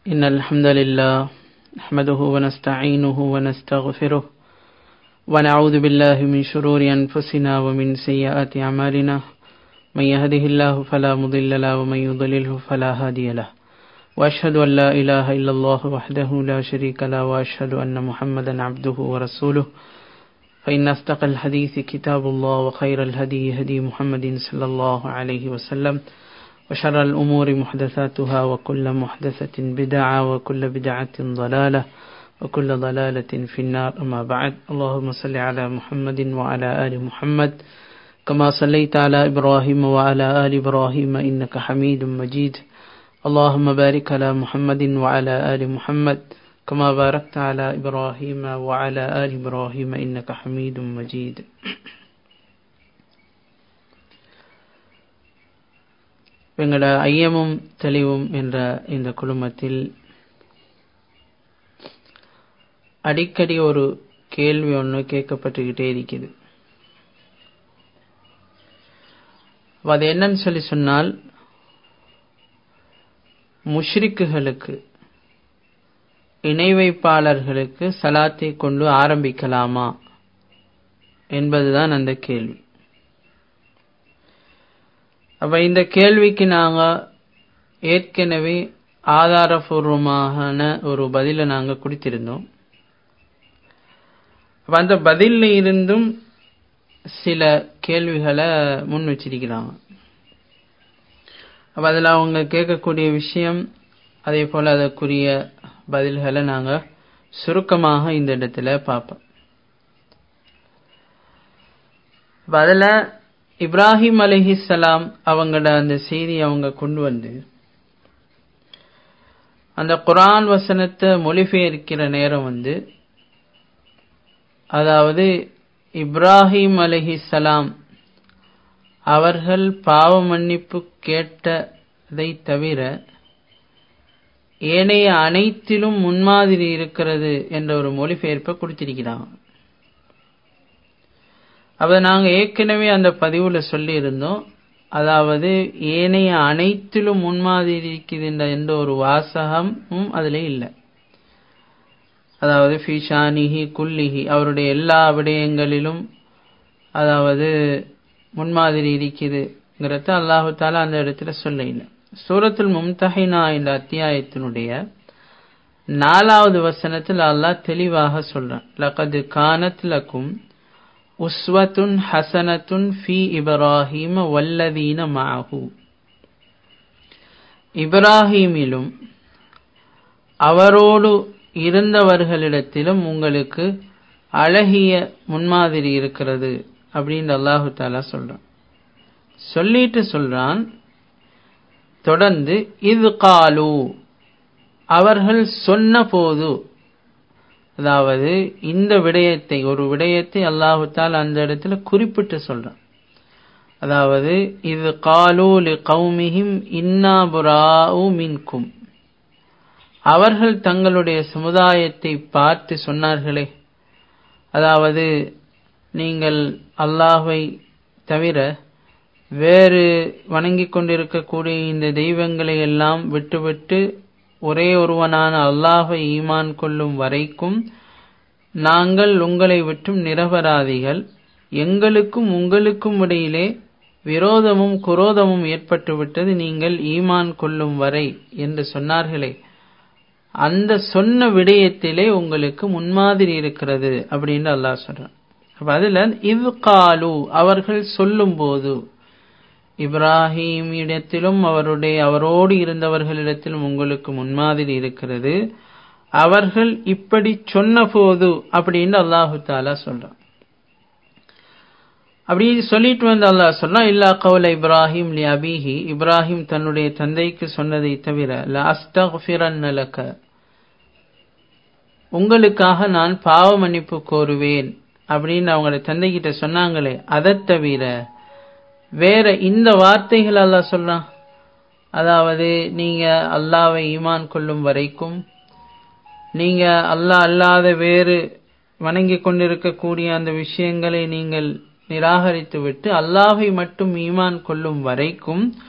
إن الحمد لله نحمده ونستعينه ونستغفره ونعوذ بالله من شرور أنفسنا ومن سيئات أعمالنا من يهده الله فلا مضل له ومن يضلله فلا هادي له وأشهد أن لا إله إلا الله وحده لا شريك له وأشهد أن محمدا عبده ورسوله فإن أصدق الحديث كتاب الله وخير الهدي هدي محمد صلى الله عليه وسلم وشر الأمور محدثاتها وكل محدثة بدعة وكل بدعة ضلالة وكل ضلالة في النار أما بعد اللهم صل على محمد وعلى آل محمد كما صليت على إبراهيم وعلى آل إبراهيم إنك حميد مجيد اللهم بارك على محمد وعلى آل محمد كما باركت على إبراهيم وعلى آل إبراهيم إنك حميد مجيد எங்களோட ஐயமும் தெளிவும் என்ற இந்த குழுமத்தில் அடிக்கடி ஒரு கேள்வி ஒன்று கேட்கப்பட்டுக்கிட்டே இருக்குது அது என்னன்னு சொல்லி சொன்னால் முஷ்ரிக்குகளுக்கு இணை வைப்பாளர்களுக்கு சலாத்தை கொண்டு ஆரம்பிக்கலாமா என்பதுதான் அந்த கேள்வி அப்ப இந்த கேள்விக்கு நாங்க ஏற்கனவே ஆதாரபூர்வமான ஒரு பதிலை நாங்க கொடுத்திருந்தோம் அப்ப அந்த பதில இருந்தும் சில கேள்விகளை முன் வச்சிருக்கிறாங்க அப்ப அதுல அவங்க கேட்கக்கூடிய விஷயம் அதே போல அதற்குரிய பதில்களை நாங்க சுருக்கமாக இந்த இடத்துல பார்ப்போம் அதுல இப்ராஹிம் அலிஹிசலாம் அவங்களோட அந்த செய்தி அவங்க கொண்டு வந்து அந்த குரான் வசனத்தை மொழிபெயர்க்கிற நேரம் வந்து அதாவது இப்ராஹிம் அலிஹிசலாம் அவர்கள் பாவ மன்னிப்பு கேட்டதை தவிர ஏனைய அனைத்திலும் முன்மாதிரி இருக்கிறது என்ற ஒரு மொழிபெயர்ப்பை கொடுத்திருக்கிறாங்க அப்ப நாங்க ஏற்கனவே அந்த பதிவுல சொல்லி இருந்தோம் அதாவது ஏனைய அனைத்திலும் முன்மாதிரி இருக்குதுன்ற எந்த ஒரு வாசகமும் அதுல இல்லை அதாவது ஃபிஷானிஹி குல்லிஹி அவருடைய எல்லா விடயங்களிலும் அதாவது முன்மாதிரி இருக்குதுங்கிறத அல்லாஹு தாலா அந்த இடத்துல சொல்ல இல்லை சூரத்துல் மும்தஹினா என்ற அத்தியாயத்தினுடைய நாலாவது வசனத்தில் அல்லாஹ் தெளிவாக சொல்றான் லகது கானத் லக்கும் உஸ்வத்துன் ஹசனத்துன் ஃபி இப்ராஹிம வல்லதீன மாஹு இப்ராஹீமிலும் அவரோடு இருந்தவர்களிடத்திலும் உங்களுக்கு அழகிய முன்மாதிரி இருக்கிறது அப்படின்னு அல்லாஹு தாலா சொல்றான் சொல்லிட்டு சொல்றான் தொடர்ந்து இது காலு அவர்கள் சொன்ன போது அதாவது இந்த விடயத்தை ஒரு விடயத்தை அல்லாஹுத்தால் அந்த இடத்துல குறிப்பிட்டு சொல்றான் அதாவது இது காலூலி கௌமிஹிம் இன்னா புராவு மின்கும் அவர்கள் தங்களுடைய சமுதாயத்தை பார்த்து சொன்னார்களே அதாவது நீங்கள் அல்லாஹை தவிர வேறு வணங்கிக் கொண்டிருக்கக்கூடிய இந்த தெய்வங்களை எல்லாம் விட்டுவிட்டு ஒரே ஒருவனான அல்லாஹை ஈமான் கொள்ளும் வரைக்கும் நாங்கள் உங்களை விட்டும் நிரபராதிகள் எங்களுக்கும் உங்களுக்கும் இடையிலே விரோதமும் குரோதமும் ஏற்பட்டுவிட்டது நீங்கள் ஈமான் கொள்ளும் வரை என்று சொன்னார்களே அந்த சொன்ன விடயத்திலே உங்களுக்கு முன்மாதிரி இருக்கிறது அப்படின்னு அல்லாஹ் சொல்றான் அப்ப அதுல இவ் காலு அவர்கள் சொல்லும் போது இப்ராஹிமிடத்திலும் அவருடைய அவரோடு இருந்தவர்களிடத்திலும் உங்களுக்கு முன்மாதிரி இருக்கிறது அவர்கள் இப்படி சொன்ன போது அப்படின்னு அல்லாஹு தாலா சொல்றான் அப்படி சொல்லிட்டு வந்து அல்லாஹ் சொல்றான் இல்லா கவுல இப்ராஹிம் லி அபிஹி இப்ராஹிம் தன்னுடைய தந்தைக்கு சொன்னதை தவிர லக்க உங்களுக்காக நான் பாவ மன்னிப்பு கோருவேன் அப்படின்னு அவங்களோட தந்தை கிட்ட சொன்னாங்களே அதை தவிர வேற இந்த வார்த்தைகள் அல்லாஹ் சொல்றான் அதாவது நீங்க அல்லாவை ஈமான் கொள்ளும் வரைக்கும் நீங்க அல்லாஹ் அல்லாத வேறு வணங்கி கொண்டிருக்கக்கூடிய அந்த விஷயங்களை நீங்கள் நிராகரித்து விட்டு அல்லாஹை மட்டும் ஈமான் கொள்ளும் வரைக்கும்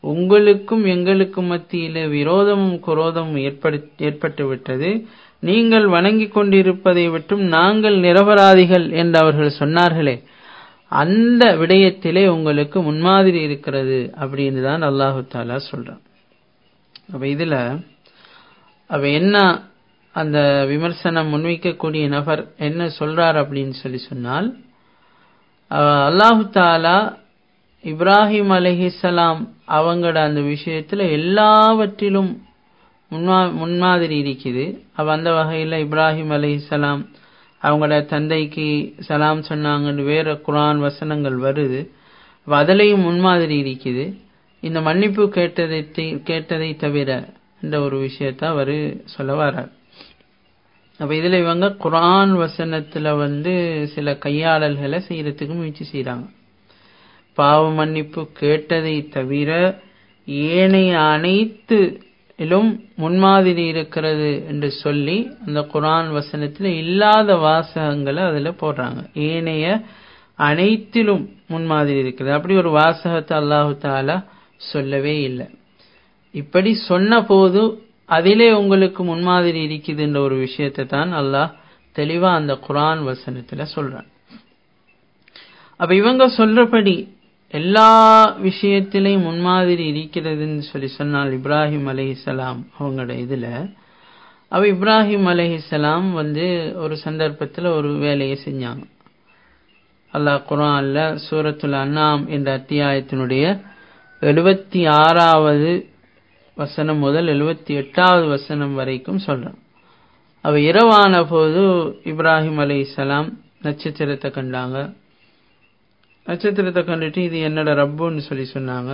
உங்களுக்கும் எங்களுக்கும் மத்தியிலே விரோதமும் குரோதமும் ஏற்பட்டு விட்டது நீங்கள் வணங்கிக் கொண்டிருப்பதை விட்டும் நாங்கள் நிரபராதிகள் என்று அவர்கள் சொன்னார்களே அந்த விடயத்திலே உங்களுக்கு முன்மாதிரி இருக்கிறது அப்படின்னு தான் அல்லாஹு தாலா சொல்றான் அப்ப இதுல அப்ப என்ன அந்த விமர்சனம் முன்வைக்கக்கூடிய நபர் என்ன சொல்றார் அப்படின்னு சொல்லி சொன்னால் அல்லாஹு தாலா இப்ராஹிம் அலஹிசலாம் அவங்களோட அந்த விஷயத்துல எல்லாவற்றிலும் முன்மா முன்மாதிரி இருக்குது அவ அந்த வகையில் இப்ராஹிம் அலிசலாம் அவங்களோட தந்தைக்கு சலாம் சொன்னாங்கன்னு வேற குரான் வசனங்கள் வருது அதிலையும் முன்மாதிரி இருக்குது இந்த மன்னிப்பு கேட்டதை கேட்டதை தவிர என்ற ஒரு விஷயத்த அவர் சொல்ல வர்றார் அப்ப இதுல இவங்க குரான் வசனத்துல வந்து சில கையாளல்களை செய்யறதுக்கு முயற்சி செய்யறாங்க பாவ மன்னிப்பு கேட்டதை தவிர ஏனைய அனைத்து இலும் முன்மாதிரி இருக்கிறது என்று சொல்லி அந்த குரான் வசனத்தில் இல்லாத வாசகங்களை அதுல போடுறாங்க ஏனைய அனைத்திலும் முன்மாதிரி இருக்கிறது அப்படி ஒரு வாசகத்தை அல்லாஹு தாலா சொல்லவே இல்லை இப்படி சொன்ன போது அதிலே உங்களுக்கு முன்மாதிரி இருக்குதுன்ற ஒரு விஷயத்தை தான் அல்லாஹ் தெளிவா அந்த குரான் வசனத்துல சொல்றான் அப்ப இவங்க சொல்றபடி எல்லா விஷயத்திலையும் முன்மாதிரி இருக்கிறதுன்னு சொல்லி சொன்னால் இப்ராஹிம் அலிசலாம் அவங்களோட இதுல அவ இப்ராஹிம் அலிசலாம் வந்து ஒரு சந்தர்ப்பத்தில் ஒரு வேலையை செஞ்சாங்க அல்லாஹ் குரான்ல சூரத்துல் அன்னாம் என்ற அத்தியாயத்தினுடைய எழுபத்தி ஆறாவது வசனம் முதல் எழுபத்தி எட்டாவது வசனம் வரைக்கும் சொல்றான் அவ இரவான போது இப்ராஹிம் அலிசலாம் நட்சத்திரத்தை கண்டாங்க நட்சத்திரத்தை கண்டுட்டு இது என்னோட ரப்புன்னு சொல்லி சொன்னாங்க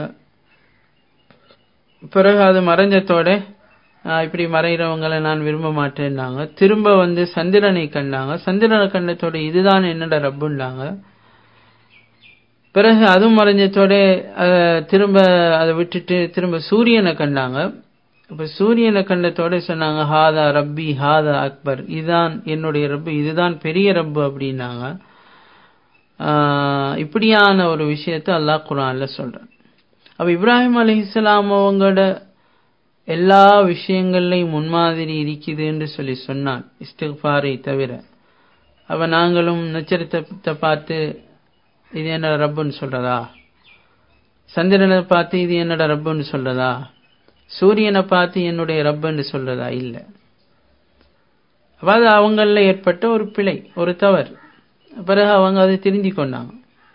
பிறகு அது மறைஞ்சத்தோட இப்படி மறைகிறவங்களை நான் விரும்ப மாட்டேன்னாங்க திரும்ப வந்து சந்திரனை கண்டாங்க சந்திரனை கண்டத்தோட இதுதான் என்னோட ரப்புன்னாங்க பிறகு அதுவும் மறைஞ்சத்தோட திரும்ப அதை விட்டுட்டு திரும்ப சூரியனை கண்டாங்க இப்ப சூரியனை கண்டத்தோட சொன்னாங்க ஹாதா ரப்பி ஹாதா அக்பர் இதுதான் என்னுடைய ரப்பு இதுதான் பெரிய ரப்பு அப்படின்னாங்க இப்படியான ஒரு விஷயத்த அல்லாஹ் குரான்ல சொல்றான் அப்ப இப்ராஹிம் அலி இஸ்லாம் அவங்களோட எல்லா விஷயங்கள்லையும் முன்மாதிரி இருக்குது என்று சொல்லி சொன்னான் இஸ்திஃபாரை தவிர அப்ப நாங்களும் நட்சத்திரத்தை பார்த்து இது என்னோட ரப்புன்னு சொல்றதா சந்திரனை பார்த்து இது என்னோட ரப்புன்னு சொல்றதா சூரியனை பார்த்து என்னுடைய ரப்புன்னு சொல்றதா இல்ல அதாவது அவங்கள ஏற்பட்ட ஒரு பிழை ஒரு தவறு பிறகு அவங்க அதை திருந்தி கொண்டாங்க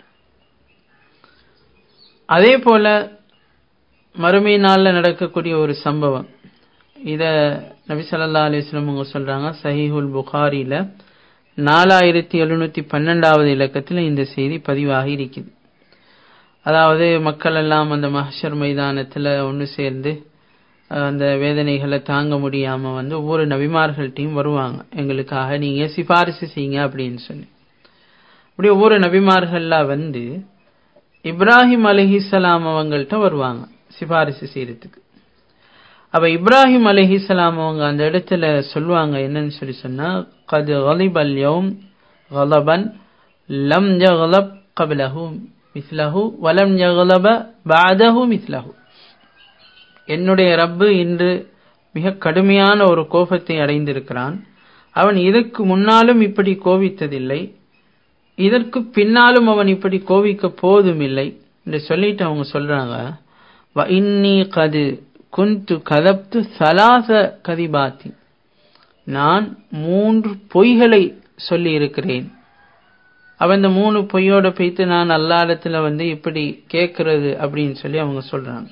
அதே போல மறுமை நாளில் நடக்கக்கூடிய ஒரு சம்பவம் இத நபி சல்லா அலிஸ்லம் அவங்க சொல்றாங்க சஹிஹுல் புகாரில நாலாயிரத்தி எழுநூத்தி பன்னெண்டாவது இலக்கத்தில் இந்த செய்தி பதிவாகி இருக்குது அதாவது மக்கள் எல்லாம் அந்த மஹர் மைதானத்துல ஒன்று சேர்ந்து அந்த வேதனைகளை தாங்க முடியாம வந்து ஒவ்வொரு நபிமார்கள்ட்டையும் வருவாங்க எங்களுக்காக நீங்க சிபாரிசு செய்யுங்க அப்படின்னு சொல்லி இப்படி ஒவ்வொரு நபிமார்கள்லாம் வந்து இப்ராஹிம் அலிஹிசலாம் அவங்கள்ட்ட வருவாங்க சிபாரிசு செய்யறதுக்கு அப்ப இப்ராஹிம் அலிஹிசலாம் அவங்க அந்த இடத்துல சொல்லுவாங்க என்னன்னு சொல்லி சொன்னா கது கலிபல் யௌம் கலபன் லம் ஜகலப் கபிலஹு மிஸ்லஹு வலம் ஜகலப பாதஹு மிஸ்லஹு என்னுடைய ரப்பு இன்று மிக கடுமையான ஒரு கோபத்தை அடைந்திருக்கிறான் அவன் இதற்கு முன்னாலும் இப்படி கோபித்ததில்லை இதற்கு பின்னாலும் அவன் இப்படி கோவிக்க போதும் இல்லை என்று சொல்லிட்டு அவங்க சொல்றாங்க இன்னி கது குந்து கதப்து சலாச கதிபாத்தி நான் மூன்று பொய்களை சொல்லி இருக்கிறேன் அவன் இந்த மூணு பொய்யோட போய்த்து நான் அல்லாடத்துல வந்து இப்படி கேட்கறது அப்படின்னு சொல்லி அவங்க சொல்றாங்க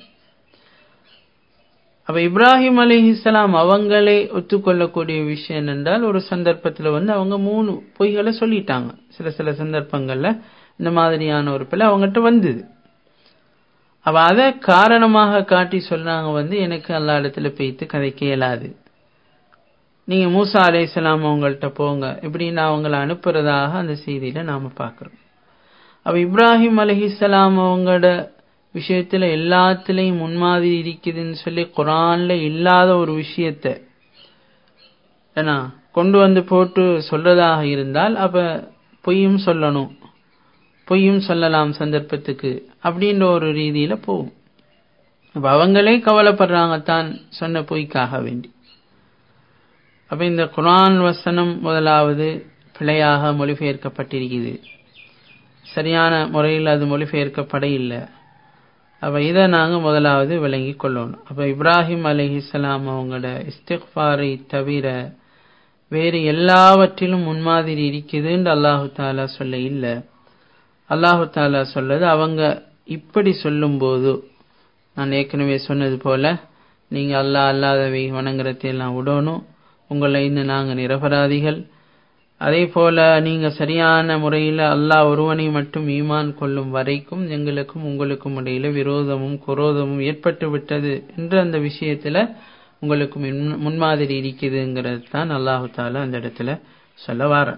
அப்ப இப்ராஹிம் அலிஹிஸ்லாம் அவங்களே ஒத்துக்கொள்ளக்கூடிய விஷயம் என்றால் ஒரு சந்தர்ப்பத்துல வந்து அவங்க மூணு பொய்களை சொல்லிட்டாங்க சில சில சந்தர்ப்பங்கள்ல இந்த மாதிரியான ஒரு பிள்ளை அவங்ககிட்ட வந்தது அவ அதை காரணமாக காட்டி சொன்னாங்க வந்து எனக்கு அல்லா இடத்துல பெய்த்து கதைக்க இயலாது நீங்க மூசா அலே இஸ்லாம் அவங்கள்ட்ட போங்க இப்படின்னு அவங்கள அனுப்புறதாக அந்த செய்தியில நாம பாக்குறோம் அப்ப இப்ராஹிம் அலஹிஸ்லாம் அவங்களோட விஷயத்துல எல்லாத்துலயும் முன்மாதிரி இருக்குதுன்னு சொல்லி குரான்ல இல்லாத ஒரு விஷயத்த ஏன்னா கொண்டு வந்து போட்டு சொல்றதாக இருந்தால் அப்ப பொய்யும் சொல்லணும் பொய்யும் சொல்லலாம் சந்தர்ப்பத்துக்கு அப்படின்ற ஒரு ரீதியில போகும் அப்ப அவங்களே கவலைப்படுறாங்க தான் சொன்ன பொய்க்காக வேண்டி அப்ப இந்த குரான் வசனம் முதலாவது பிழையாக மொழிபெயர்க்கப்பட்டிருக்குது சரியான முறையில் அது மொழிபெயர்க்கப்பட இல்லை அப்ப இதை நாங்க முதலாவது விளங்கி கொள்ளணும் அப்ப இப்ராஹிம் அலிஹிஸ்லாம் அவங்களோட இஸ்திக்பாரை தவிர வேறு எல்லாவற்றிலும் முன்மாதிரி இருக்குதுன்னு அல்லாஹு தாலா சொல்ல இல்லை அல்லாஹு தாலா சொல்லது அவங்க இப்படி சொல்லும்போது நான் ஏற்கனவே சொன்னது போல நீங்க அல்லாஹ் அல்லாதவை வணங்குறதையெல்லாம் விடணும் உங்களை இன்னும் நாங்க நிரபராதிகள் அதே போல நீங்க சரியான முறையில் அல்லாஹ் ஒருவனை மட்டும் ஈமான் கொள்ளும் வரைக்கும் எங்களுக்கும் உங்களுக்கும் இடையில விரோதமும் குரோதமும் ஏற்பட்டு விட்டது என்ற அந்த விஷயத்துல உங்களுக்கு முன்மாதிரி இருக்குதுங்கிறது தான் அல்லாஹு தாலா அந்த இடத்துல சொல்ல வார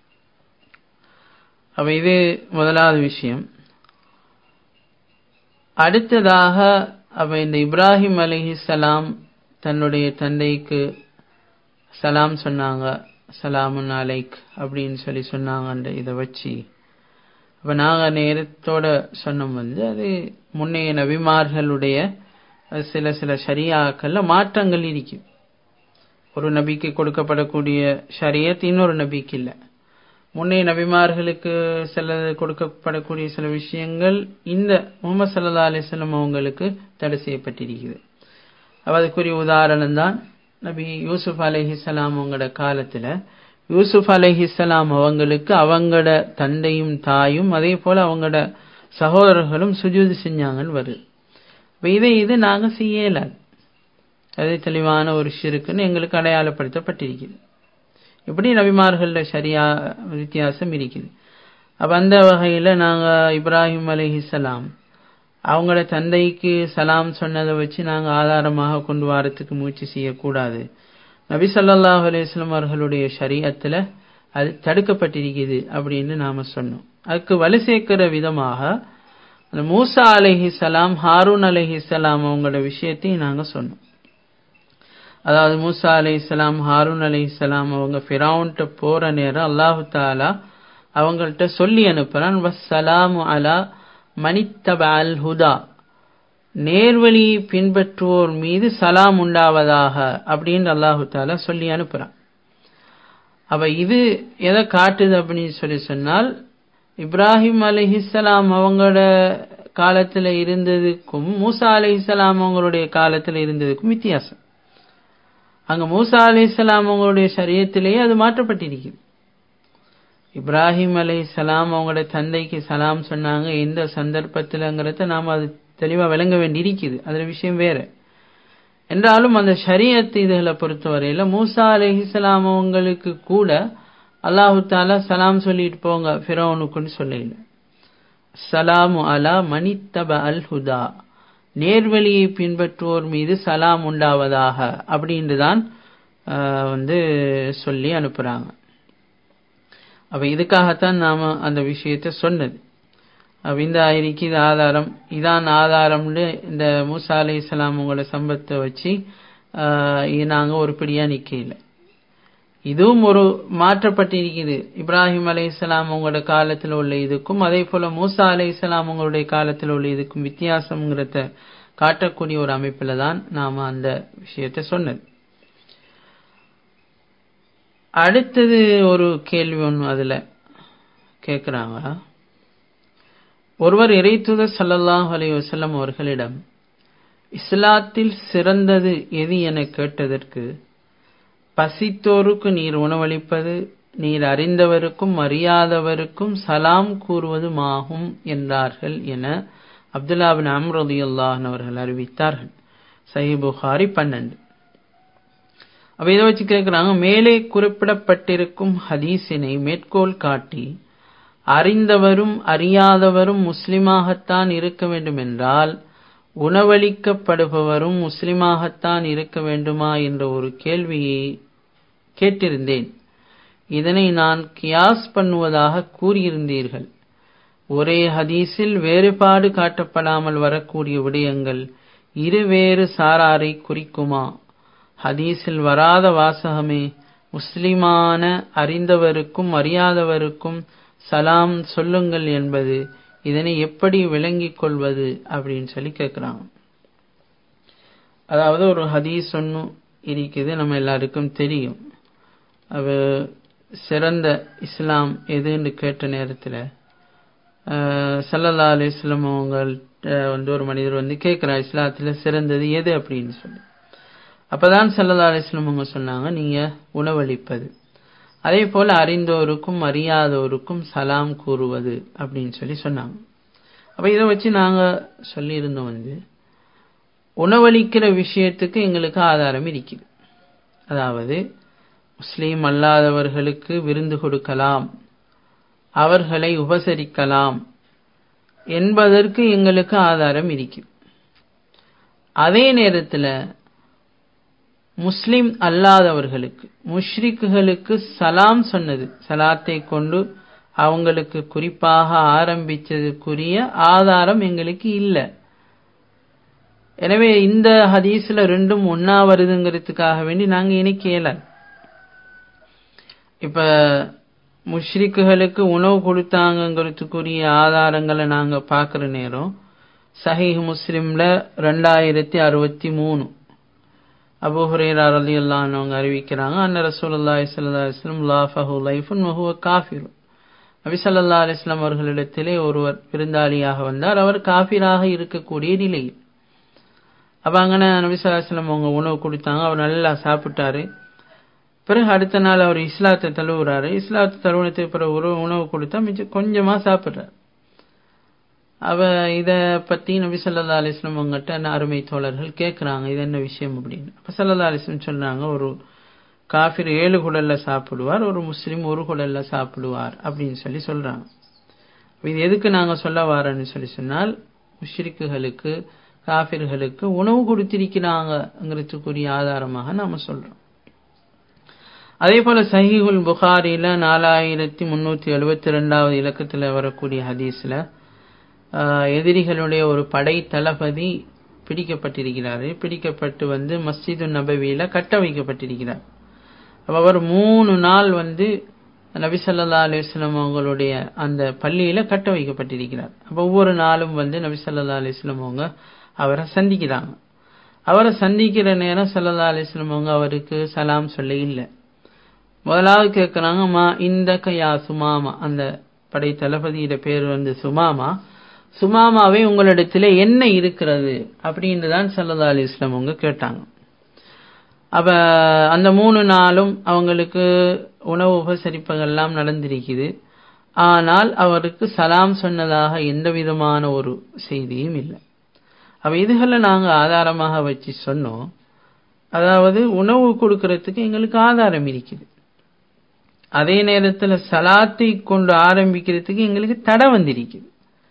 அப்ப இது முதலாவது விஷயம் அடுத்ததாக அப்ப இந்த இப்ராஹிம் அலிஹிசலாம் தன்னுடைய தந்தைக்கு சலாம் சொன்னாங்க சலாமுன் அலைக் அப்படின்னு சொல்லி சொன்னாங்க இதை வச்சு அப்ப நாங்க நேரத்தோட சொன்னோம் வந்து அது முன்னைய நபிமார்களுடைய சில சில ஷரியாக்கள்ல மாற்றங்கள் இருக்கு ஒரு நபிக்கு கொடுக்கப்படக்கூடிய ஷரியத் இன்னொரு நபிக்கு இல்லை முன்னைய நபிமார்களுக்கு சில கொடுக்கப்படக்கூடிய சில விஷயங்கள் இந்த முகமது சல்லா அலிஸ்லம் அவங்களுக்கு தடை செய்யப்பட்டிருக்குது அதுக்குரிய உதாரணம் தான் நபி யூசுப் அலஹிசலாம் அவங்களோட காலத்துல யூசுப் அலஹிசலாம் அவங்களுக்கு அவங்களோட தந்தையும் தாயும் அதே போல அவங்களோட சகோதரர்களும் சுஜூது செஞ்சாங்கன்னு வருது இதை இது நாங்க செய்யல அது தெளிவான ஒரு ஷிருக்குன்னு எங்களுக்கு அடையாளப்படுத்தப்பட்டிருக்குது இப்படி நபிமார்கள சரியா வித்தியாசம் இருக்குது அப்ப அந்த வகையில நாங்க இப்ராஹிம் அலிஹிசலாம் அவங்களோட தந்தைக்கு சலாம் சொன்னதை வச்சு நாங்க ஆதாரமாக கொண்டு வரத்துக்கு முயற்சி செய்யக்கூடாது நபி சொல்லாஹ் அலிஸ்லாம் அவர்களுடைய ஷரியத்துல அது தடுக்கப்பட்டிருக்குது அப்படின்னு நாம சொன்னோம் அதுக்கு வலு சேர்க்கிற விதமாக அந்த மூசா அலஹி சலாம் ஹாரூன் அலஹி சலாம் அவங்களோட விஷயத்தையும் நாங்க சொன்னோம் அதாவது மூசா அலி இஸ்லாம் ஹாரூன் அலி இஸ்லாம் அவங்க ஃபிரவுன்ட்ட போற நேரம் அல்லாஹு தாலா அவங்கள்ட்ட சொல்லி அனுப்புறான் வசலாமு அலா மனித்தப அல் ஹுதா நேர்வழியை பின்பற்றுவோர் மீது சலாம் உண்டாவதாக அப்படின்னு அல்லாஹு தாலா சொல்லி அனுப்புறான் அப்ப இது எதை காட்டுது அப்படின்னு சொல்லி சொன்னால் இப்ராஹிம் அலிஹிஸ்லாம் அவங்களோட காலத்துல இருந்ததுக்கும் மூசா அலிஹிஸ்லாம் அவங்களுடைய காலத்துல இருந்ததுக்கும் வித்தியாசம் அங்க மூசா அலி இஸ்லாம் அவங்களுடைய சரியத்திலேயே அது மாற்றப்பட்டிருக்குது இப்ராஹிம் அலி சலாம் அவங்களோட தந்தைக்கு சலாம் சொன்னாங்க எந்த சந்தர்ப்பத்திலங்கிறத நாம் அது தெளிவாக விளங்க வேண்டி இருக்குது அதுல விஷயம் வேற என்றாலும் அந்த ஷரியத் இதுகளை பொறுத்தவரையில மூசா அலிஹிஸ்லாம் அவங்களுக்கு கூட அல்லாஹு தாலா சலாம் சொல்லிட்டு போங்க ஃபிரோனுக்குன்னு சொல்லல சலாமு அலா மனித்தப அல் ஹுதா நேர்வழியை பின்பற்றுவோர் மீது சலாம் உண்டாவதாக அப்படின்றுதான் வந்து சொல்லி அனுப்புறாங்க அப்ப இதுக்காகத்தான் நாம அந்த விஷயத்த சொன்னது அப்ப இந்த ஆயிரிக்கு இது ஆதாரம் இதான் ஆதாரம்னு இந்த மூசா அலி இஸ்லாம் உங்களோட சம்பத்தை வச்சு நாங்க ஒரு பிடியா நிக்கல இதுவும் ஒரு மாற்றப்பட்டிருக்குது இப்ராஹிம் அலி இஸ்லாம் உங்களோட காலத்தில் உள்ள இதுக்கும் அதே போல மூசா அலி இஸ்லாம் உங்களுடைய காலத்தில் உள்ள இதுக்கும் வித்தியாசம்ங்கிறத காட்டக்கூடிய ஒரு அமைப்புல தான் நாம அந்த விஷயத்த சொன்னது அடுத்தது ஒரு கேள்வி ஒன்று அதுல கேட்கிறாங்க ஒருவர் இறைத்துதர் சல்லல்லாஹ் அலி வசல்லம் அவர்களிடம் இஸ்லாத்தில் சிறந்தது எது என கேட்டதற்கு பசித்தோருக்கு நீர் உணவளிப்பது நீர் அறிந்தவருக்கும் அறியாதவருக்கும் சலாம் கூறுவதுமாகும் என்றார்கள் என அப்துல்லா பின் அம்ரதி அல்லாஹன் அவர்கள் அறிவித்தார்கள் சஹி புகாரி பன்னெண்டு அப்ப இதை வச்சு கேட்கிறாங்க மேலே குறிப்பிடப்பட்டிருக்கும் ஹதீஸினை மேற்கோள் காட்டி அறிந்தவரும் அறியாதவரும் முஸ்லிமாகத்தான் இருக்க வேண்டும் என்றால் உணவளிக்கப்படுபவரும் முஸ்லிமாகத்தான் இருக்க வேண்டுமா என்ற ஒரு கேள்வியை கேட்டிருந்தேன் இதனை நான் கியாஸ் பண்ணுவதாக கூறியிருந்தீர்கள் ஒரே ஹதீஸில் வேறுபாடு காட்டப்படாமல் வரக்கூடிய விடயங்கள் இருவேறு சாராரை குறிக்குமா ஹதீஸில் வராத வாசகமே முஸ்லிமான அறிந்தவருக்கும் அறியாதவருக்கும் சலாம் சொல்லுங்கள் என்பது இதனை எப்படி விளங்கிக் கொள்வது அப்படின்னு சொல்லி கேட்கிறாங்க அதாவது ஒரு ஹதீஸ் ஒன்று இருக்குது நம்ம எல்லாருக்கும் தெரியும் அது சிறந்த இஸ்லாம் எதுன்னு கேட்ட நேரத்தில் சல்லல்லா அலிஸ்லாம் அவங்கள்ட்ட வந்து ஒரு மனிதர் வந்து கேட்குறா இஸ்லாத்தில் சிறந்தது எது அப்படின்னு சொல்லி அப்பதான் சல்லல்லா அலிஸ்லாம் அவங்க சொன்னாங்க நீங்க உணவளிப்பது அதே போல அறிந்தோருக்கும் அறியாதோருக்கும் சலாம் கூறுவது அப்படின்னு சொல்லி சொன்னாங்க அப்ப இதை வச்சு நாங்க சொல்லியிருந்தோம் வந்து உணவளிக்கிற விஷயத்துக்கு எங்களுக்கு ஆதாரம் இருக்குது அதாவது முஸ்லீம் அல்லாதவர்களுக்கு விருந்து கொடுக்கலாம் அவர்களை உபசரிக்கலாம் என்பதற்கு எங்களுக்கு ஆதாரம் இருக்கு அதே நேரத்தில் முஸ்லிம் அல்லாதவர்களுக்கு முஷ்ரிக்குகளுக்கு சலாம் சொன்னது சலாத்தை கொண்டு அவங்களுக்கு குறிப்பாக ஆரம்பிச்சதுக்குரிய ஆதாரம் எங்களுக்கு இல்லை எனவே இந்த ஹதீஸ்ல ரெண்டும் ஒன்னா வருதுங்கிறதுக்காக வேண்டி நாங்க இணைக்க இயலாது இப்ப முஷ்ரிக்குகளுக்கு உணவு கொடுத்தாங்கிறதுக்குரிய ஆதாரங்களை நாங்க பாக்குற நேரம் சஹீஹ் முஸ்லிம்ல ரெண்டாயிரத்தி அறுபத்தி மூணு அபு ஹுரேரா அலி அல்லான்னு அறிவிக்கிறாங்க அன்ன ரசூலுல்லாஹி ஸல்லல்லாஹு அலைஹி வஸல்லம் லாஃபஹு லைஃபுன் வஹுவ காஃபிர் நபி ஸல்லல்லாஹு அலைஹி வஸல்லம் அவர்களிடத்திலே ஒருவர் விருந்தாளியாக வந்தார் அவர் காஃபிராக இருக்கக்கூடிய நிலையில் அப்ப அங்கன நபி ஸல்லல்லாஹு அலைஹி வஸல்லம் அவங்க உணவு கொடுத்தாங்க அவர் நல்லா சாப்பிட்டாரு பிறகு அடுத்த நாள் அவர் இஸ்லாத்தை தழுவுறாரு இஸ்லாத்தை தழுவுனத்துக்கு பிறகு ஒரு உணவு கொடுத்தா மிச்சம் கொஞ்சமா சாப்பிடுறாரு அவ இத பத்தி நபி சொல்லா அலிஸ்லம் அவங்ககிட்ட அருமை தோழர்கள் கேட்கிறாங்க இது என்ன விஷயம் அப்படின்னு அப்ப சல்லா அலிஸ்லம் சொன்னாங்க ஒரு காஃபிர் ஏழு குடல்ல சாப்பிடுவார் ஒரு முஸ்லீம் ஒரு குடல்ல சாப்பிடுவார் அப்படின்னு சொல்லி சொல்றாங்க இது எதுக்கு நாங்க சொல்ல வாரன்னு சொல்லி சொன்னால் முஷ்ரிக்குகளுக்கு காஃபிர்களுக்கு உணவு கொடுத்திருக்கிறாங்கிறதுக்குரிய ஆதாரமாக நாம சொல்றோம் அதே போல சஹிகுல் புகாரில நாலாயிரத்தி முன்னூத்தி எழுபத்தி ரெண்டாவது இலக்கத்துல வரக்கூடிய ஹதீஸ்ல எதிரிகளுடைய ஒரு படை தளபதி பிடிக்கப்பட்டிருக்கிறாரு பிடிக்கப்பட்டு வந்து மஸ்ஜிது நபவியில கட்ட வைக்கப்பட்டிருக்கிறார் அவர் மூணு நாள் வந்து நபிசல்லா அலிஸ்லாம் அவங்களுடைய அந்த பள்ளியில கட்ட வைக்கப்பட்டிருக்கிறார் அப்ப ஒவ்வொரு நாளும் வந்து நபிசல்லா அலிஸ்லாம் அவங்க அவரை சந்திக்கிறாங்க அவரை சந்திக்கிற நேரம் சல்லா அலிஸ்லாம் அவங்க அவருக்கு சலாம் சொல்ல இல்லை முதலாவது கேட்கிறாங்க மா இந்த கையா சுமாமா அந்த படை தளபதியோட பேர் வந்து சுமாமா சுமாமாவே உங்களிடத்துல என்ன இருக்கிறது அப்படின்னு தான் சல்லா அலி இஸ்லாம் அவங்க கேட்டாங்க அப்ப அந்த மூணு நாளும் அவங்களுக்கு உணவு உபசரிப்பதெல்லாம் நடந்திருக்குது ஆனால் அவருக்கு சலாம் சொன்னதாக எந்த விதமான ஒரு செய்தியும் இல்லை அப்ப இதுகளை நாங்க ஆதாரமாக வச்சு சொன்னோம் அதாவது உணவு கொடுக்கறதுக்கு எங்களுக்கு ஆதாரம் இருக்குது அதே நேரத்தில் சலாத்தை கொண்டு ஆரம்பிக்கிறதுக்கு எங்களுக்கு தடை வந்திருக்குது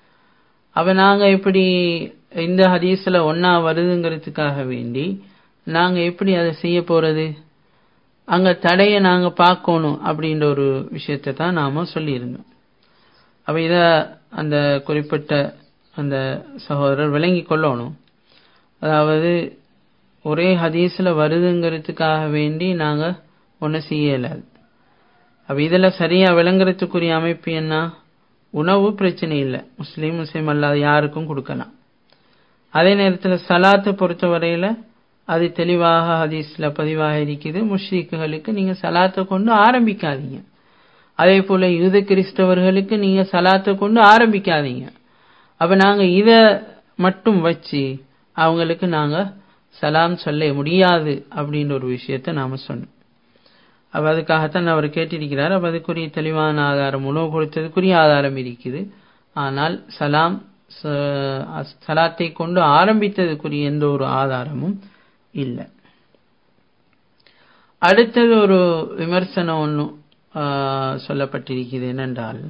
அப்ப நாங்க எப்படி இந்த ஹதீஸ்ல ஒன்னா வருதுங்கிறதுக்காக வேண்டி நாங்க எப்படி அதை செய்ய போறது அங்க தடைய நாங்க பார்க்கணும் அப்படின்ற ஒரு விஷயத்தை தான் நாம சொல்லியிருந்தோம் அப்ப இத அந்த குறிப்பிட்ட அந்த சகோதரர் விளங்கி கொள்ளணும் அதாவது ஒரே ஹதீஸ்ல வருதுங்கிறதுக்காக வேண்டி நாங்க ஒன்னு செய்யலாது அப்ப இதுல சரியா விளங்குறதுக்குரிய அமைப்பு என்ன உணவு பிரச்சனை இல்லை முஸ்லீம் முஸ்லீம் அல்லாத யாருக்கும் கொடுக்கலாம் அதே நேரத்தில் சலாத்தை பொறுத்தவரையில அது தெளிவாக ஹதீஸ்ல பதிவாக இருக்குது முஷ்ரீக்குகளுக்கு நீங்க சலாத்தை கொண்டு ஆரம்பிக்காதீங்க அதே போல யூத கிறிஸ்தவர்களுக்கு நீங்க சலாத்தை கொண்டு ஆரம்பிக்காதீங்க அப்ப நாங்க இத மட்டும் வச்சு அவங்களுக்கு நாங்க சலாம் சொல்ல முடியாது அப்படின்ற ஒரு விஷயத்த நாம சொன்னோம் அப்ப அதுக்காகத்தான் அவர் கேட்டிருக்கிறார் அப்ப அதுக்குரிய தெளிவான ஆதாரம் உணவு கொடுத்ததுக்குரிய ஆதாரம் இருக்குது ஆனால் சலாம் சலாத்தை கொண்டு ஆரம்பித்ததுக்குரிய எந்த ஒரு ஆதாரமும் இல்லை அடுத்தது ஒரு விமர்சனம் ஒன்றும் சொல்லப்பட்டிருக்கிறது என்னென்றால்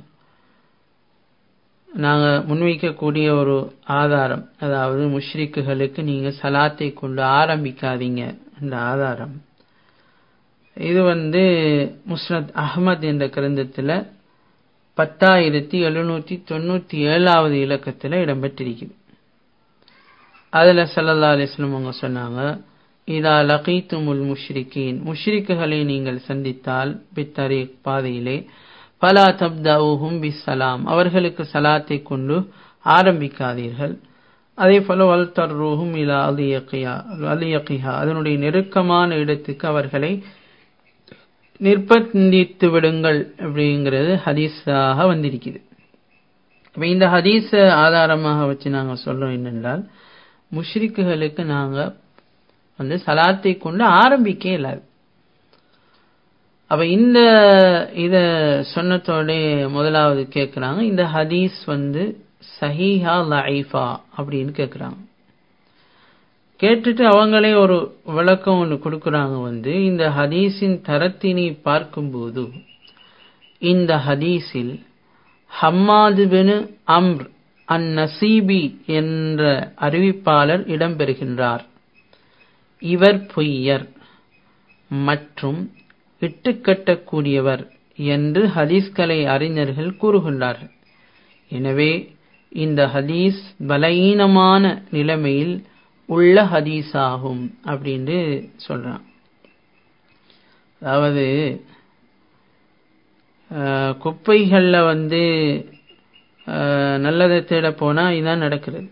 நாங்க முன்வைக்கக்கூடிய ஒரு ஆதாரம் அதாவது முஷ்ரிக்குகளுக்கு நீங்க சலாத்தை கொண்டு ஆரம்பிக்காதீங்க என்ற ஆதாரம் இது வந்து முஸ்னத் அஹமத் என்ற கிரந்தத்துல பத்தாயிரத்தி எழுநூத்தி தொண்ணூத்தி ஏழாவது இலக்கத்துல இடம்பெற்றிருக்குது அதுல சல்லல்லா அலிஸ்லம் அவங்க சொன்னாங்க இதா லகீத்துமுல் முஷ்ரிகீன் முஷ்ரிக்குகளை நீங்கள் சந்தித்தால் பித்தரி பாதையிலே பலா தப்தாவுஹும் பிஸ்ஸலாம் அவர்களுக்கு சலாத்தை கொண்டு ஆரம்பிக்காதீர்கள் அதே போல வல்தர் ரூஹும் இலா அலியக்கியா அலியக்கிஹா அதனுடைய நெருக்கமான இடத்துக்கு அவர்களை நிர்பந்தித்து விடுங்கள் அப்படிங்கிறது ஹதீஸாக வந்திருக்குது இப்ப இந்த ஹதீஸ ஆதாரமாக வச்சு நாங்க சொல்றோம் என்னென்றால் முஷ்ரிக்குகளுக்கு நாங்க வந்து சலாத்தை கொண்டு ஆரம்பிக்க இல்லாது அப்ப இந்த இத சொன்னத்தோட முதலாவது கேட்கிறாங்க இந்த ஹதீஸ் வந்து சஹீஹா லைஃபா அப்படின்னு கேட்கிறாங்க கேட்டுட்டு அவங்களே ஒரு விளக்கம் ஒன்று கொடுக்குறாங்க வந்து இந்த ஹதீஸின் தரத்தினை பார்க்கும்போது இந்த ஹதீஸில் ஹம்மாது பின் அம்ர் அன் நசீபி என்ற அறிவிப்பாளர் இடம்பெறுகின்றார் இவர் பொய்யர் மற்றும் இட்டுக்கட்டக்கூடியவர் என்று ஹதீஸ்கலை அறிஞர்கள் கூறுகின்றார்கள் எனவே இந்த ஹதீஸ் பலகீனமான நிலைமையில் உள்ள ஹதீஸ் ஆகும் அப்படின்னு சொல்றான் அதாவது குப்பைகளில் வந்து நல்லதை தேட போனா இதுதான் நடக்கிறது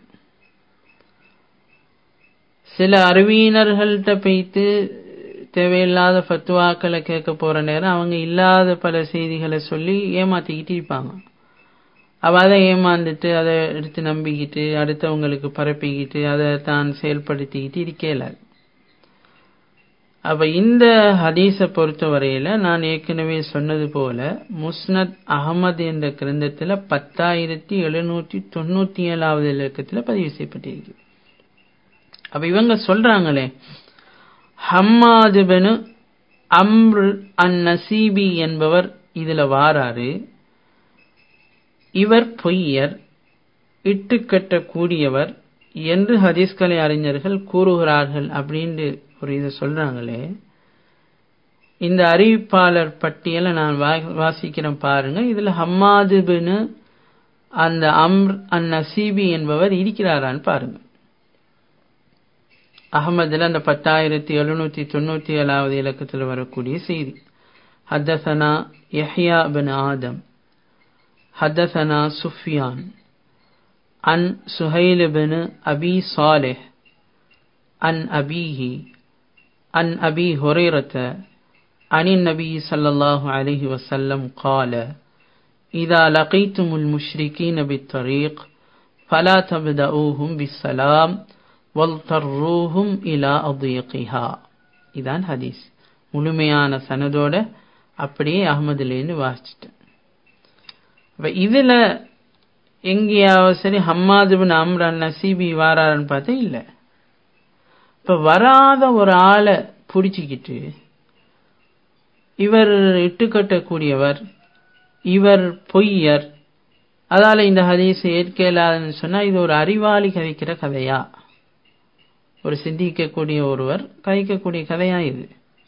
சில அறிவியினர்கள்ட்ட போய்த்து தேவையில்லாத ஃபத்துவாக்களை கேட்க போற நேரம் அவங்க இல்லாத பல செய்திகளை சொல்லி ஏமாத்திக்கிட்டு இருப்பாங்க அவ அதை ஏமாந்துட்டு அதை எடுத்து நம்பிக்கிட்டு அடுத்தவங்களுக்கு பரப்பிக்கிட்டு அதை தான் செயல்படுத்திக்கிட்டு இருக்கல அப்ப இந்த ஹதீஸை பொறுத்த வரையில நான் ஏற்கனவே சொன்னது போல முஸ்னத் அகமது என்ற கிரந்தத்துல பத்தாயிரத்தி எழுநூற்றி தொண்ணூத்தி ஏழாவது இலக்கத்துல பதிவு செய்யப்பட்டிருக்கு அப்ப இவங்க சொல்றாங்களே ஹம்மாது பெனு அம்ரு அன் நசீபி என்பவர் இதுல வாராரு இவர் பொய்யர் இட்டுக்கட்டக்கூடியவர் என்று ஹதீஸ்கலை அறிஞர்கள் கூறுகிறார்கள் அப்படின்ட்டு ஒரு இதை சொல்றாங்களே இந்த அறிவிப்பாளர் பட்டியலை நான் வாசிக்கிறேன் பாருங்க இதுல ஹம்மாது பின் அந்த அம்ர் அன் நசீபி என்பவர் இருக்கிறாரான்னு பாருங்க அகமதுல அந்த பத்தாயிரத்தி எழுநூத்தி தொண்ணூத்தி ஏழாவது இலக்கத்தில் வரக்கூடிய செய்தி ஹத்தசனா யஹ்யா பின் ஆதம் حدثنا سفيان عن سهيل بن أبي صالح عن أبيه عن أبي هريرة عن النبي صلى الله عليه وسلم قال إذا لقيتم المشركين بالطريق فلا تبدأوهم بالسلام واضطروهم إلى أضيقها இதான் ஹதீஸ் முழுமையான சனதோட அப்படியே அகமதுலேருந்து வாசிச்சிட்டேன் இப்ப இதுல எங்கேயாவது சரி ஹம்மாதுபின் அம்ரான் நசீபி வாரான்னு பார்த்தா இல்ல இப்ப வராத ஒரு ஆளை பிடிச்சிக்கிட்டு இவர் இட்டுக்கட்டக்கூடியவர் இவர் பொய்யர் அதால இந்த ஹதீஸ் ஏற்கலாதுன்னு சொன்னா இது ஒரு அறிவாளி கதைக்கிற கதையா ஒரு சிந்திக்கக்கூடிய ஒருவர் கதைக்கக்கூடிய கதையா இது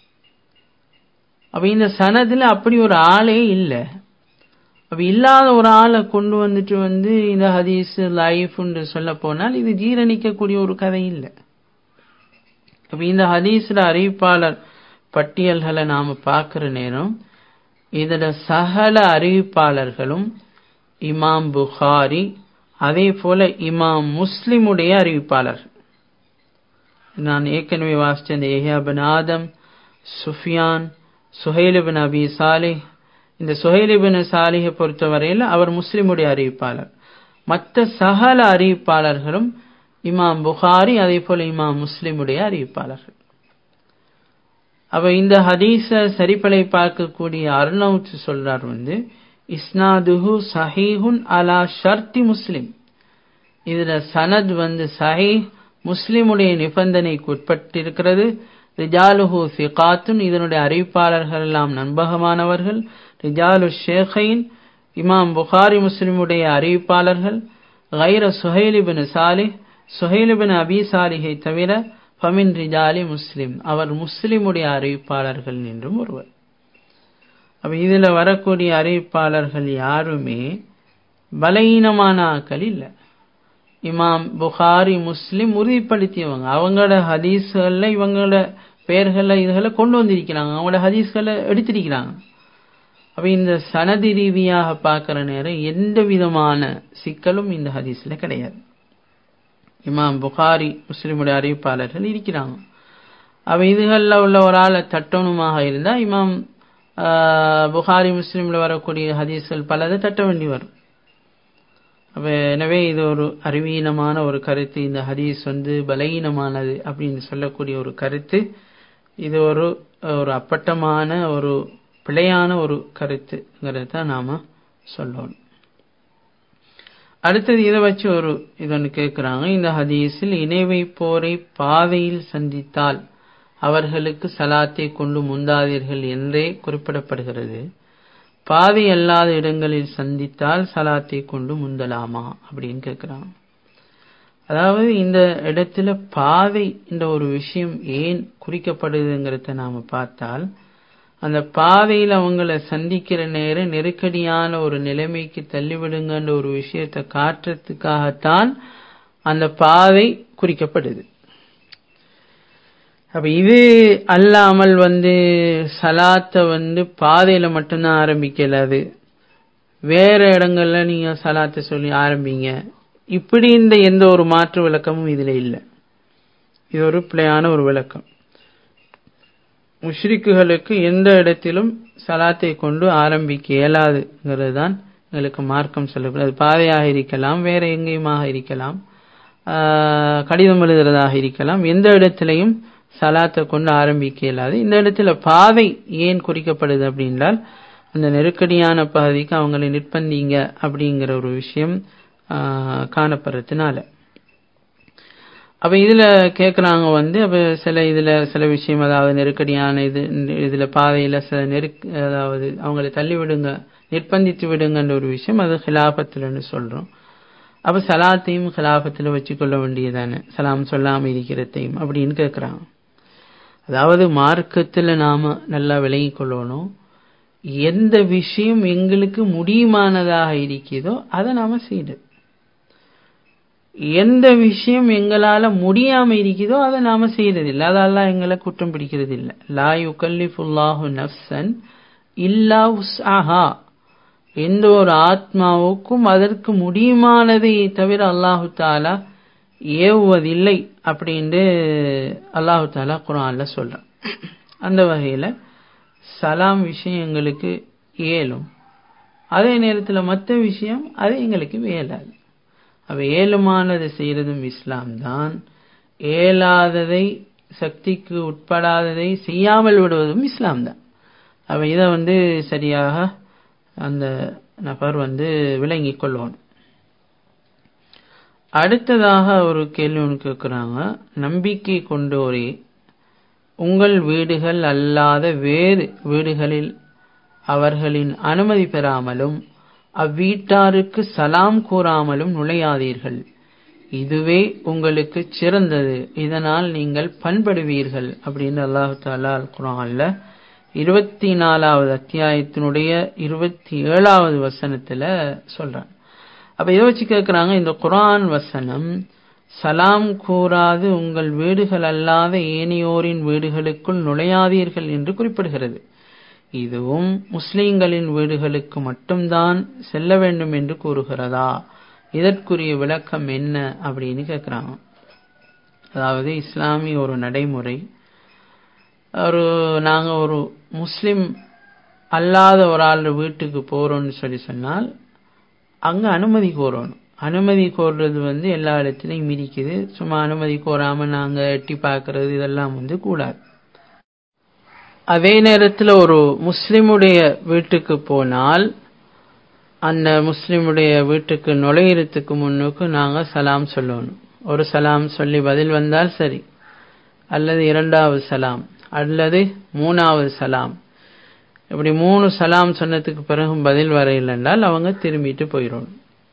அப்ப இந்த சனதுல அப்படி ஒரு ஆளே இல்லை அப்ப இல்லாத ஒரு ஆளை கொண்டு வந்துட்டு வந்து இந்த ஹதீஸ் லைஃப்னு சொல்ல போனால் இது ஜீரணிக்கக்கூடிய ஒரு கதை இல்லை அப்ப இந்த ஹதீஸ்ல அறிவிப்பாளர் பட்டியல்களை நாம பார்க்கிற நேரம் இதோட சகல அறிவிப்பாளர்களும் இமாம் புகாரி அதே போல இமாம் முஸ்லிமுடைய அறிவிப்பாளர் நான் ஏற்கனவே வாசிச்ச இந்த ஏஹியாபின் ஆதம் சுஃபியான் சுஹைலுபின் அபி சாலே இந்த சுஹைலிபின் சாலிஹை பொறுத்தவரையில் அவர் முஸ்லிமுடைய அறிவிப்பாளர் மற்ற சகல அறிவிப்பாளர்களும் இமாம் புகாரி அதே போல இமாம் முஸ்லிமுடைய அறிவிப்பாளர்கள் அப்ப இந்த ஹதீஸ சரிப்பலை பார்க்கக்கூடிய அருணவுத் சொல்றார் வந்து இஸ்னாதுஹு சஹீஹுன் அலா ஷர்த்தி முஸ்லிம் இதுல சனத் வந்து சஹீஹ் முஸ்லிமுடைய நிபந்தனைக்கு உட்பட்டிருக்கிறது ரிஜாலுஹு சிகாத்துன் இதனுடைய அறிவிப்பாளர்கள் எல்லாம் நம்பகமானவர்கள் ரிஜாலு ஷேഖைன் இமாம் புகாரி முஸ்லிமுடைய அறிவிப்பாளர்கள் கைர சுஹைலிபின் சாலிஹ் சுஹைலிபின் அபி சாலிஹை தவிர ஃபமின் ரிஜாலி முஸ்லிம் அவர் முஸ்லிமுடைய அறிவிப்பாளர்கள் என்றும் ஒருவர் அப்ப இதுல வரக்கூடிய அறிவிப்பாளர்கள் யாருமே பலகீனமான ஆக்கள் இல்லை இமாம் புகாரி முஸ்லிம் உறுதிப்படுத்தியவங்க அவங்களோட ஹதீஸ்கள்ல இவங்களோட பெயர்கள்ல இதுகளை கொண்டு வந்திருக்கிறாங்க அவங்களோட ஹதீஸ்களை எடுத்திருக்கிறாங்க அப்ப இந்த சனதி ரீதியாக பார்க்கிற நேரம் எந்த விதமான சிக்கலும் இந்த ஹதீஸ்ல கிடையாது இமாம் புகாரி முஸ்லிமுடைய அறிவிப்பாளர்கள் இருக்கிறாங்க அப்ப இதுகளில் உள்ள ஒரு ஆளை தட்டணுமாக இருந்தால் இமாம் புகாரி முஸ்லீமில் வரக்கூடிய ஹதீஸ்கள் பலதை தட்ட வேண்டி வரும் அப்போ எனவே இது ஒரு அறிவீனமான ஒரு கருத்து இந்த ஹதீஸ் வந்து பலகீனமானது அப்படின்னு சொல்லக்கூடிய ஒரு கருத்து இது ஒரு ஒரு அப்பட்டமான ஒரு பிழையான ஒரு கருத்துங்கிறத தான் நாம சொல்லணும் அடுத்தது இதை வச்சு ஒரு இதொன்று கேட்குறாங்க இந்த ஹதீஸில் இணை வைப்போரை பாதையில் சந்தித்தால் அவர்களுக்கு சலாத்தை கொண்டு முந்தாதீர்கள் என்றே குறிப்பிடப்படுகிறது பாதை அல்லாத இடங்களில் சந்தித்தால் சலாத்தை கொண்டு முந்தலாமா அப்படின்னு கேட்குறாங்க அதாவது இந்த இடத்துல பாதை என்ற ஒரு விஷயம் ஏன் குறிக்கப்படுதுங்கிறத நாம பார்த்தால் அந்த பாதையில் அவங்கள சந்திக்கிற நேரம் நெருக்கடியான ஒரு நிலைமைக்கு தள்ளிவிடுங்கன்ற ஒரு விஷயத்தை காட்டுறதுக்காகத்தான் அந்த பாதை குறிக்கப்படுது அப்ப இது அல்லாமல் வந்து சலாத்தை வந்து பாதையில மட்டும்தான் ஆரம்பிக்கல அது வேற இடங்கள்ல நீங்க சலாத்தை சொல்லி ஆரம்பிங்க இப்படி இந்த எந்த ஒரு மாற்று விளக்கமும் இதுல இல்லை இது ஒரு பிழையான ஒரு விளக்கம் முஷ்ரிக்குகளுக்கு எந்த இடத்திலும் சலாத்தை கொண்டு ஆரம்பிக்க இயலாதுங்கிறது தான் எங்களுக்கு மார்க்கம் சொல்லப்படுது அது பாதையாக இருக்கலாம் வேற எங்கேயுமாக இருக்கலாம் கடிதம் எழுதுறதாக இருக்கலாம் எந்த இடத்திலையும் சலாத்தை கொண்டு ஆரம்பிக்க இயலாது இந்த இடத்துல பாதை ஏன் குறிக்கப்படுது அப்படின்றால் அந்த நெருக்கடியான பகுதிக்கு அவங்களை நிர்பந்திங்க அப்படிங்கிற ஒரு விஷயம் காணப்படுறதுனால அப்ப இதுல கேக்குறாங்க வந்து அப்ப சில இதுல சில விஷயம் அதாவது நெருக்கடியான இது இதுல பாதையில சில நெருக் அதாவது அவங்களை தள்ளி விடுங்க நிர்பந்தித்து விடுங்கன்ற ஒரு விஷயம் அது ஹிலாபத்துலன்னு சொல்றோம் அப்ப சலாத்தையும் ஹிலாபத்துல வச்சுக்கொள்ள வேண்டியதானே சலாம் சொல்லாம இருக்கிறதையும் அப்படின்னு கேக்குறாங்க அதாவது மார்க்கத்துல நாம நல்லா விளங்கி கொள்ளணும் எந்த விஷயம் எங்களுக்கு முடியுமானதாக இருக்கிறதோ அதை நாம செய்யணும் எந்த விஷயம் எங்களால முடியாம இருக்குதோ அதை நாம செய்யறதில்லை அதெல்லாம் எங்களை குற்றம் பிடிக்கிறது இல்லை லா யுகல்லிஃபுல்லாஹு நஃப்சன் இல்லா உஸ்ஆஹா எந்த ஒரு ஆத்மாவுக்கும் அதற்கு முடியுமானதை தவிர அல்லாஹு தாலா ஏவுவதில்லை அப்படின்ட்டு அல்லாஹு தாலா குரான்ல சொல்றான் அந்த வகையில சலாம் விஷயம் எங்களுக்கு ஏலும் அதே நேரத்தில் மற்ற விஷயம் அது எங்களுக்கு இயலாது அவ ஏழுமானது செய்யறதும் இஸ்லாம் தான் ஏலாததை சக்திக்கு உட்படாததை செய்யாமல் விடுவதும் இஸ்லாம் தான் அவ இதை வந்து சரியாக அந்த நபர் வந்து விளங்கி கொள்ளணும் அடுத்ததாக ஒரு கேள்வி ஒன்று கேட்குறாங்க நம்பிக்கை கொண்டோரே உங்கள் வீடுகள் அல்லாத வேறு வீடுகளில் அவர்களின் அனுமதி பெறாமலும் அவ்வீட்டாருக்கு சலாம் கூறாமலும் நுழையாதீர்கள் இதுவே உங்களுக்கு சிறந்தது இதனால் நீங்கள் பண்படுவீர்கள் அப்படின்னு அல்லாஹு தாலா அல் குரான்ல இருபத்தி நாலாவது அத்தியாயத்தினுடைய இருபத்தி ஏழாவது வசனத்துல சொல்றான் அப்ப இதை வச்சு கேட்கிறாங்க இந்த குரான் வசனம் சலாம் கூறாது உங்கள் வீடுகள் அல்லாத ஏனையோரின் வீடுகளுக்குள் நுழையாதீர்கள் என்று குறிப்பிடுகிறது இதுவும் முஸ்லிம்களின் வீடுகளுக்கு மட்டும்தான் செல்ல வேண்டும் என்று கூறுகிறதா இதற்குரிய விளக்கம் என்ன அப்படின்னு கேட்குறாங்க அதாவது இஸ்லாமிய ஒரு நடைமுறை ஒரு நாங்கள் ஒரு முஸ்லிம் அல்லாத ஒரு ஆள் வீட்டுக்கு போகிறோம்னு சொல்லி சொன்னால் அங்கே அனுமதி கோரணும் அனுமதி கோர்றது வந்து எல்லா இடத்துலையும் மிதிக்குது சும்மா அனுமதி கோராமல் நாங்கள் எட்டி பார்க்கறது இதெல்லாம் வந்து கூடாது அதே நேரத்தில் ஒரு முஸ்லிமுடைய வீட்டுக்கு போனால் அந்த முஸ்லிமுடைய வீட்டுக்கு நுழையிறதுக்கு முன்னுக்கு நாங்கள் சலாம் சொல்லணும் ஒரு சலாம் சொல்லி பதில் வந்தால் சரி அல்லது இரண்டாவது சலாம் அல்லது மூணாவது சலாம் இப்படி மூணு சலாம் சொன்னதுக்கு பிறகு பதில் வரையில் என்றால் அவங்க திரும்பிட்டு போயிடணும்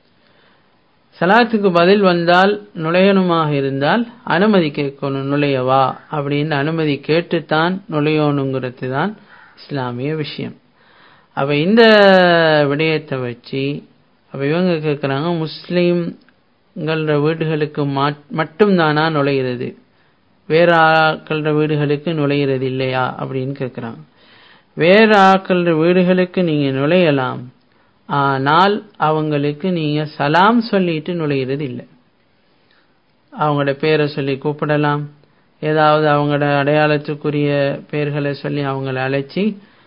சலாத்துக்கு பதில் வந்தால் நுழையணுமாக இருந்தால் அனுமதி கேட்கணும் நுழையவா அப்படின்னு அனுமதி கேட்டுத்தான் நுழையணுங்கிறது தான் இஸ்லாமிய விஷயம் அப்ப இந்த விடயத்தை வச்சு அப்ப இவங்க கேட்குறாங்க முஸ்லீம்கள வீடுகளுக்கு மட்டும்தானா நுழையிறது வேற ஆக்கள வீடுகளுக்கு நுழையிறது இல்லையா அப்படின்னு கேட்குறாங்க வேற ஆக்கள வீடுகளுக்கு நீங்க நுழையலாம் ஆனால் அவங்களுக்கு நீங்க சலாம் சொல்லிட்டு நுழையிறது இல்லை அவங்களோட பேரை சொல்லி கூப்பிடலாம் ஏதாவது அவங்களோட அடையாளத்துக்குரிய பெயர்களை சொல்லி அவங்கள அழைச்சி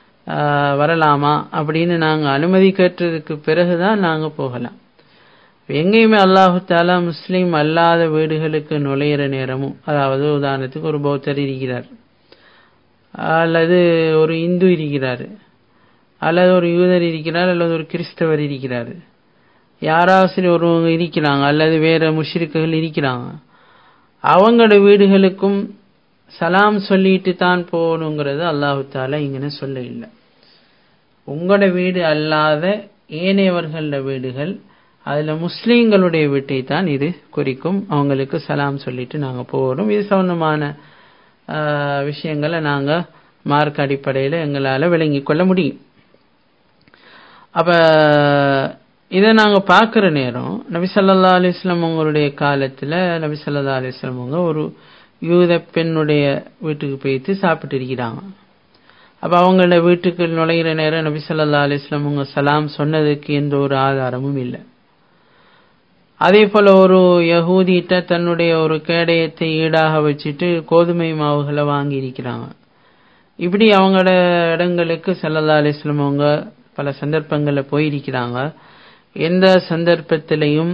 வரலாமா அப்படின்னு நாங்கள் அனுமதி கேட்டதுக்கு பிறகுதான் நாங்கள் போகலாம் எங்கேயுமே அல்லாஹு தாலா முஸ்லீம் அல்லாத வீடுகளுக்கு நுழையிற நேரமும் அதாவது உதாரணத்துக்கு ஒரு பௌத்தர் இருக்கிறார் அல்லது ஒரு இந்து இருக்கிறார் அல்லது ஒரு யூதர் இருக்கிறார் அல்லது ஒரு கிறிஸ்தவர் இருக்கிறார் யாராவது சரி ஒருவங்க இருக்கிறாங்க அல்லது வேற முஷ்ரிக்குகள் இருக்கிறாங்க அவங்களோட வீடுகளுக்கும் சலாம் சொல்லிட்டு தான் போகணுங்கிறது அல்லாஹு தாலா இங்கன்னு சொல்ல இல்லை உங்களோட வீடு அல்லாத ஏனையவர்களோட வீடுகள் அதுல முஸ்லீம்களுடைய வீட்டை தான் இது குறிக்கும் அவங்களுக்கு சலாம் சொல்லிட்டு நாங்க போகிறோம் இது சம்பந்தமான விஷயங்களை நாங்க மார்க் அடிப்படையில் எங்களால் விளங்கி கொள்ள முடியும் அப்ப இதை நாங்க பார்க்குற நேரம் நபி சல்லா அலிஸ்லாம் உங்களுடைய காலத்துல நபி சல்லா அலிஸ்லாம் அவங்க ஒரு யூத பெண்ணுடைய வீட்டுக்கு போயிட்டு சாப்பிட்டு இருக்கிறாங்க அப்ப அவங்களோட வீட்டுக்கு நுழைகிற நேரம் நபி சல்லா அலிஸ்லாம் அவங்க சலாம் சொன்னதுக்கு எந்த ஒரு ஆதாரமும் இல்லை அதே போல ஒரு யகூதிட்ட தன்னுடைய ஒரு கேடயத்தை ஈடாக வச்சுட்டு கோதுமை மாவுகளை வாங்கி இருக்கிறாங்க இப்படி அவங்களோட இடங்களுக்கு சல்லல்லா அலிஸ்லாம் அவங்க பல சந்தர்ப்பங்களில் போயிருக்கிறாங்க எந்த சந்தர்ப்பத்திலையும்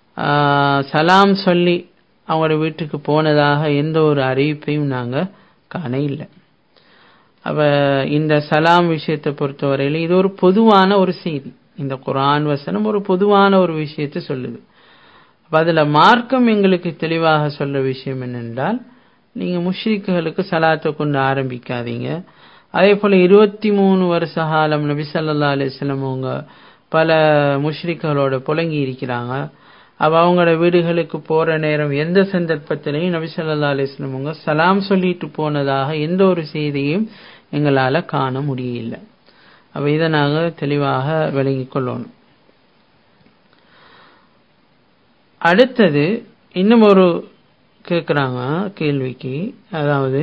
சலாம் சொல்லி அவங்களோட வீட்டுக்கு போனதாக எந்த ஒரு அறிவிப்பையும் நாங்கள் காண இல்லை அவ இந்த சலாம் விஷயத்தை பொறுத்தவரையில் இது ஒரு பொதுவான ஒரு செய்தி இந்த குரான் வசனம் ஒரு பொதுவான ஒரு விஷயத்தை சொல்லுது அதுல மார்க்கம் எங்களுக்கு தெளிவாக சொல்ற விஷயம் என்னென்றால் நீங்க முஷ்ரிக்குகளுக்கு சலாத்தை கொண்டு ஆரம்பிக்காதீங்க அதே போல இருபத்தி மூணு வருஷ காலம் நபி சல்லா அலிஸ்லம் அவங்க பல முஷ்ரிக்குகளோட புழங்கி இருக்கிறாங்க அப்ப அவங்களோட வீடுகளுக்கு போற நேரம் எந்த சந்தர்ப்பத்திலையும் நபி சல்லா அலிஸ்லம் அவங்க சலாம் சொல்லிட்டு போனதாக எந்த ஒரு செய்தியும் எங்களால காண முடியல அப்ப இதை நாங்க தெளிவாக விளங்கிக் கொள்ளணும் அடுத்தது இன்னும் ஒரு கேட்குறாங்க கேள்விக்கு அதாவது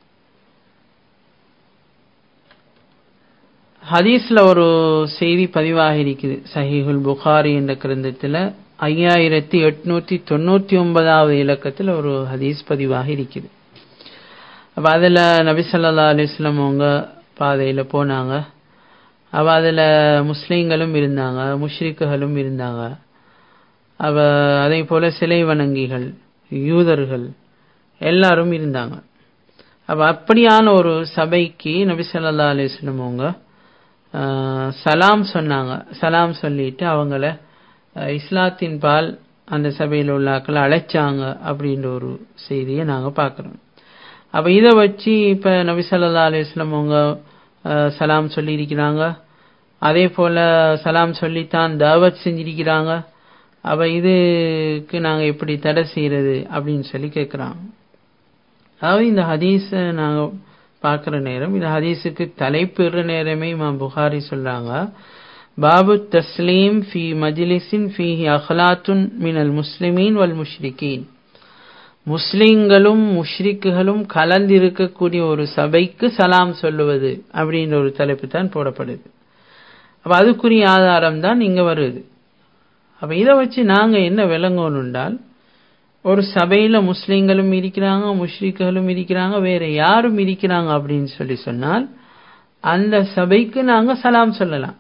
ஹதீஸ்ல ஒரு செய்தி பதிவாக இருக்குது சஹீஹுல் புகாரி என்ற கிரந்தத்தில் ஐயாயிரத்தி எட்நூத்தி தொண்ணூத்தி ஒன்பதாவது இலக்கத்தில் ஒரு ஹதீஸ் பதிவாக இருக்குது அப்ப அதுல நபி சொல்லா அலிஸ்லாம் அவங்க பாதையில போனாங்க அப்ப அதுல முஸ்லீம்களும் இருந்தாங்க முஷ்ரிக்குகளும் இருந்தாங்க அவ அதே போல சிலை வணங்கிகள் யூதர்கள் எல்லாரும் இருந்தாங்க அப்ப அப்படியான ஒரு சபைக்கு நபி சொல்லா அலிஸ்லம் அவங்க சலாம் சொன்னாங்க சலாம் சொல்லிட்டு அவங்கள இஸ்லாத்தின் பால் அந்த சபையில் உள்ளாக்களை அழைச்சாங்க அப்படின்ற ஒரு செய்தியை நாங்க பார்க்கிறோம் அப்ப இதை வச்சு இப்ப நபி சொல்லா அலிஸ்லம் அவங்க சலாம் சொல்லி இருக்கிறாங்க அதே போல சலாம் சொல்லித்தான் தாவத் செஞ்சிருக்கிறாங்க அப்ப இதுக்கு நாங்க எப்படி தடை செய்யறது அப்படின்னு சொல்லி கேட்கிறாங்க அதாவது இந்த ஹதீஸ நாங்க பார்க்கிற நேரம் இந்த ஹதீஸுக்கு தலைப்பிடுற நேரமே இமாம் புகாரி சொல்றாங்க பாபு தஸ்லீம் ஃபி மஜ்லிஸின் ஃபி அஹ்லாத்துன் மினல் முஸ்லிமீன் வல் முஷ்ரிகீன் முஸ்லிம்களும் முஷ்ரிக்குகளும் கலந்திருக்கக்கூடிய ஒரு சபைக்கு சலாம் சொல்லுவது அப்படின்ற ஒரு தலைப்பு தான் போடப்படுது அப்ப அதுக்குரிய ஆதாரம் தான் இங்க வருது அப்ப இதை வச்சு நாங்க என்ன விளங்கணும்னால் ஒரு சபையில முஸ்லிம்களும் இருக்கிறாங்க முஷ்ரிக்குகளும் இருக்கிறாங்க வேற யாரும் இருக்கிறாங்க அப்படின்னு சொல்லி சொன்னால் அந்த சபைக்கு நாங்க சலாம் சொல்லலாம்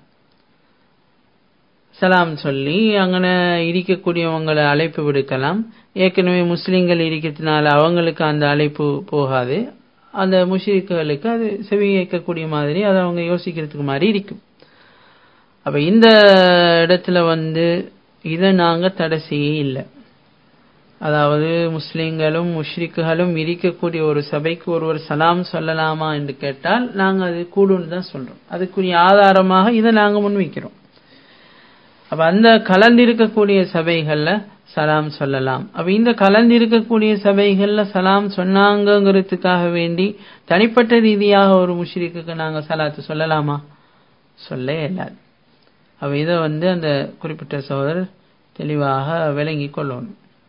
சலாம் சொல்லி அங்கன இருக்கக்கூடியவங்களை அழைப்பு விடுக்கலாம் ஏற்கனவே முஸ்லிம்கள் இருக்கிறதுனால அவங்களுக்கு அந்த அழைப்பு போகாது அந்த முஷ்ரிக்குகளுக்கு அது செவி கேட்கக்கூடிய மாதிரி அதை அவங்க யோசிக்கிறதுக்கு மாதிரி இருக்கும் அப்ப இந்த இடத்துல வந்து இதை நாங்க தடை செய்ய இல்லை அதாவது முஸ்லிம்களும் முஷ்ரிக்குகளும் இருக்கக்கூடிய ஒரு சபைக்கு ஒருவர் சலாம் சொல்லலாமா என்று கேட்டால் நாங்க அது கூடுன்னு தான் சொல்றோம் அதுக்குரிய ஆதாரமாக இதை நாங்க முன்வைக்கிறோம் அப்ப அந்த கலந்திருக்கக்கூடிய சபைகள்ல சலாம் சொல்லலாம் அப்ப இந்த கலந்திருக்கக்கூடிய சபைகள்ல சலாம் சொன்னாங்கிறதுக்காக வேண்டி தனிப்பட்ட ரீதியாக ஒரு முஷ்ரிக்கு நாங்க சலாத்து சொல்லலாமா சொல்ல இயலாது அப்ப இதை வந்து அந்த குறிப்பிட்ட சகோதரர் தெளிவாக விளங்கி கொள்ளணும்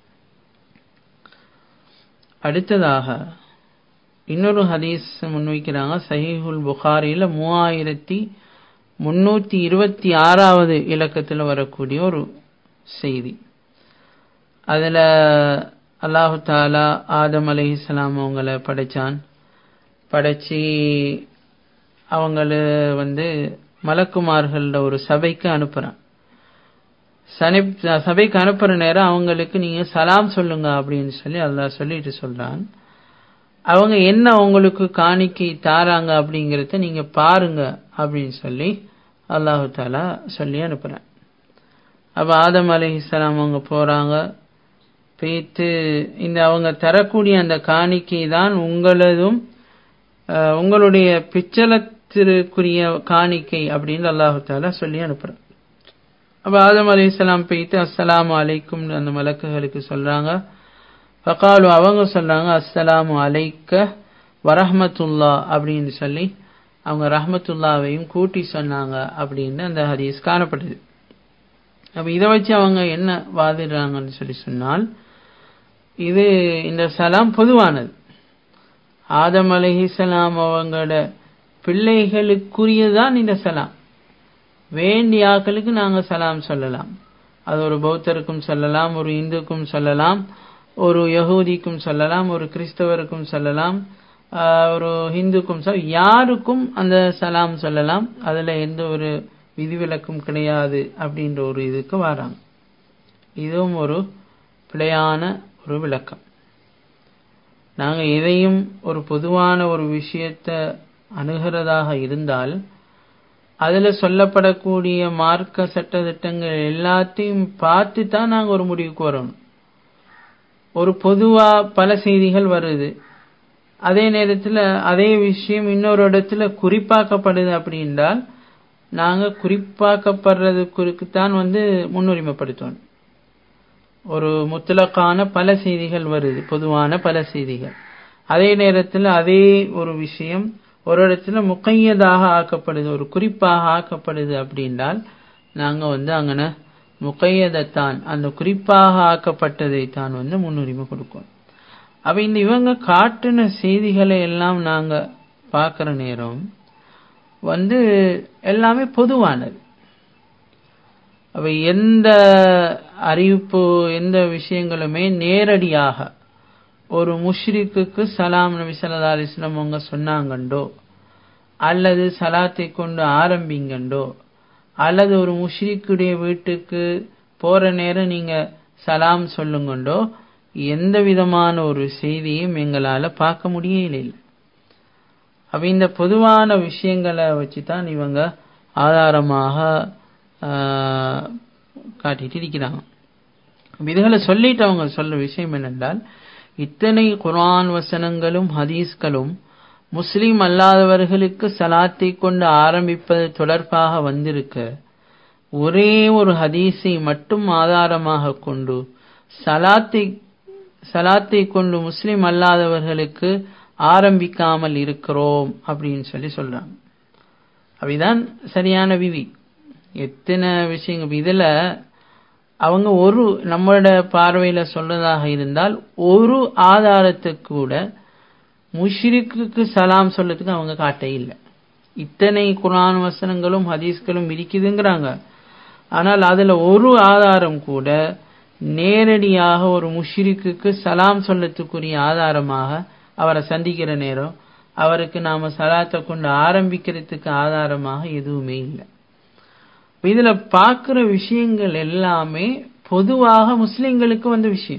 அடுத்ததாக இன்னொரு ஹதீஸ் முன்வைக்கிறாங்க சஹீஹுல் புகாரியில மூவாயிரத்தி முன்னூத்தி இருபத்தி ஆறாவது இலக்கத்தில் வரக்கூடிய ஒரு செய்தி அதுல அல்லாஹு தாலா ஆதம் அலைஹிஸ்ஸலாம் அவங்கள படைச்சான் படைச்சி அவங்கள வந்து மலக்குமார்கள ஒரு சபைக்கு அனுப்புறான் சனி சபைக்கு அனுப்புற நேரம் அவங்களுக்கு நீங்க சலாம் சொல்லுங்க அப்படின்னு சொல்லி அல்லாஹ் சொல்லிட்டு சொல்றான் அவங்க என்ன உங்களுக்கு காணிக்கை தாராங்க அப்படிங்கறத நீங்க பாருங்க அப்படின்னு சொல்லி அல்லாஹு தாலா சொல்லி அனுப்புறேன் அப்ப ஆதம் அலிஹிஸ்லாம் அவங்க போறாங்க போயிட்டு இந்த அவங்க தரக்கூடிய அந்த காணிக்கை தான் உங்களதும் அஹ், உங்களுடைய பிச்சலத்திற்குரிய காணிக்கை அப்படின்னு அல்லாஹு தாலா சொல்லி அனுப்புறேன் அப்ப ஆதம் அலிஹிஸ்லாம் போயிட்டு அஸ்ஸலாமு அலைக்கும் அந்த மலக்குகளுக்கு சொல்றாங்க ஃபகாலு அவங்க சொல்றாங்க அஸ்ஸலாமு அலைக்க வரஹ்மத்துல்லா அப்படின்னு சொல்லி அவங்க ரஹ்மத்துல்லாவையும் கூட்டி சொன்னாங்க அப்படின்னு அந்த ஹதீஸ் காணப்படுது அப்ப இதை வச்சு அவங்க என்ன வாதிடுறாங்கன்னு சொல்லி சொன்னால் இது இந்த சலாம் பொதுவானது ஆதம் அலைஹிஸ்ஸலாம் அவங்களோட பிள்ளைகளுக்குரியதான் இந்த சலாம் வேண்டிய ஆக்களுக்கு நாங்க சலாம் சொல்லலாம் அது ஒரு பௌத்தருக்கும் சொல்லலாம் ஒரு இந்துக்கும் சொல்லலாம் ஒரு யகூதிக்கும் சொல்லலாம் ஒரு கிறிஸ்தவருக்கும் சொல்லலாம் ஆஹ் ஒரு ஹிந்துக்கும் சொல்ல யாருக்கும் அந்த சலாம் சொல்லலாம் அதுல எந்த ஒரு விதிவிலக்கும் கிடையாது அப்படின்ற ஒரு இதுக்கு வராங்க இதுவும் ஒரு பிழையான ஒரு விளக்கம் நாங்க எதையும் ஒரு பொதுவான ஒரு விஷயத்தை அணுகிறதாக இருந்தால் அதுல சொல்லப்படக்கூடிய மார்க்க சட்ட திட்டங்கள் எல்லாத்தையும் பார்த்து தான் நாங்க ஒரு முடிவுக்கு வரணும் ஒரு பொதுவா பல செய்திகள் வருது அதே நேரத்துல அதே விஷயம் இன்னொரு இடத்துல குறிப்பாக்கப்படுது அப்படின்றால் நாங்க குறிப்பாக்கப்படுறதுக்கு தான் வந்து முன்னுரிமைப்படுத்தணும் ஒரு முத்தலக்கான பல செய்திகள் வருது பொதுவான பல செய்திகள் அதே நேரத்தில் அதே ஒரு விஷயம் ஒரு இடத்துல முக்கையதாக ஆக்கப்படுது ஒரு குறிப்பாக ஆக்கப்படுது அப்படின்றால் நாங்க வந்து அங்கன முக்கையதைத்தான் அந்த குறிப்பாக ஆக்கப்பட்டதை தான் வந்து முன்னுரிமை கொடுக்கணும் அப்ப இந்த இவங்க காட்டின செய்திகளை எல்லாம் நாங்க பார்க்கிற நேரம் வந்து எல்லாமே பொதுவானது அப்ப எந்த அறிவிப்பு எந்த விஷயங்களுமே நேரடியாக ஒரு முஷ்ரிக்குக்கு சலாம் நபி ஸல்லல்லாஹு அலைஹி வஸல்லம் அவங்க சொன்னாங்கண்டோ அல்லது சலாத்தை கொண்டு ஆரம்பிங்கண்டோ அல்லது ஒரு முஷ்ரிக்குடைய வீட்டுக்கு போற நேரம் நீங்க சலாம் சொல்லுங்கண்டோ எந்த விதமான ஒரு செய்தியும் எங்களால பார்க்க முடியல அப்ப இந்த பொதுவான விஷயங்களை வச்சுதான் இவங்க ஆதாரமாக ஆஹ், காட்டிட்டு இருக்கிறாங்க அப்ப இதுகளை சொல்லிட்டு அவங்க சொல்ற விஷயம் என்னென்றால் இத்தனை குர்ஆன் வசனங்களும் ஹதீஸ்களும் முஸ்லிம் அல்லாதவர்களுக்கு சலாத்தை கொண்டு ஆரம்பிப்பது தொடர்பாக வந்திருக்க ஒரே ஒரு ஹதீஸை மட்டும் ஆதாரமாக கொண்டு சலாத்தை சலாத்தை கொண்டு முஸ்லிம் அல்லாதவர்களுக்கு ஆரம்பிக்காமல் இருக்கிறோம் அப்படின்னு சொல்லி சொல்றாங்க அப்படிதான் சரியான விதி எத்தனை விஷயங்கள் இதுல அவங்க ஒரு நம்மளோட பார்வையில சொல்றதாக இருந்தால் ஒரு ஆதாரத்துக்கு கூட முஷ்ரிக்குக்கு சலாம் சொல்லத்துக்கு அவங்க காட்ட இல்லை இத்தனை குர்ஆன் வசனங்களும் ஹதீஸ்களும் இருக்குதுங்கிறாங்க ஆனால் அதுல ஒரு ஆதாரம் கூட நேரடியாக ஒரு முஷ்ரிக்குக்கு சலாம் சொல்லத்துக்குரிய ஆதாரமாக அவரை சந்திக்கிற நேரம் அவருக்கு நாம சலாத்தை கொண்டு ஆரம்பிக்கிறதுக்கு ஆதாரமாக எதுவுமே இல்லை இதுல பார்க்கிற விஷயங்கள் எல்லாமே பொதுவாக முஸ்லிம்களுக்கு வந்த விஷயம்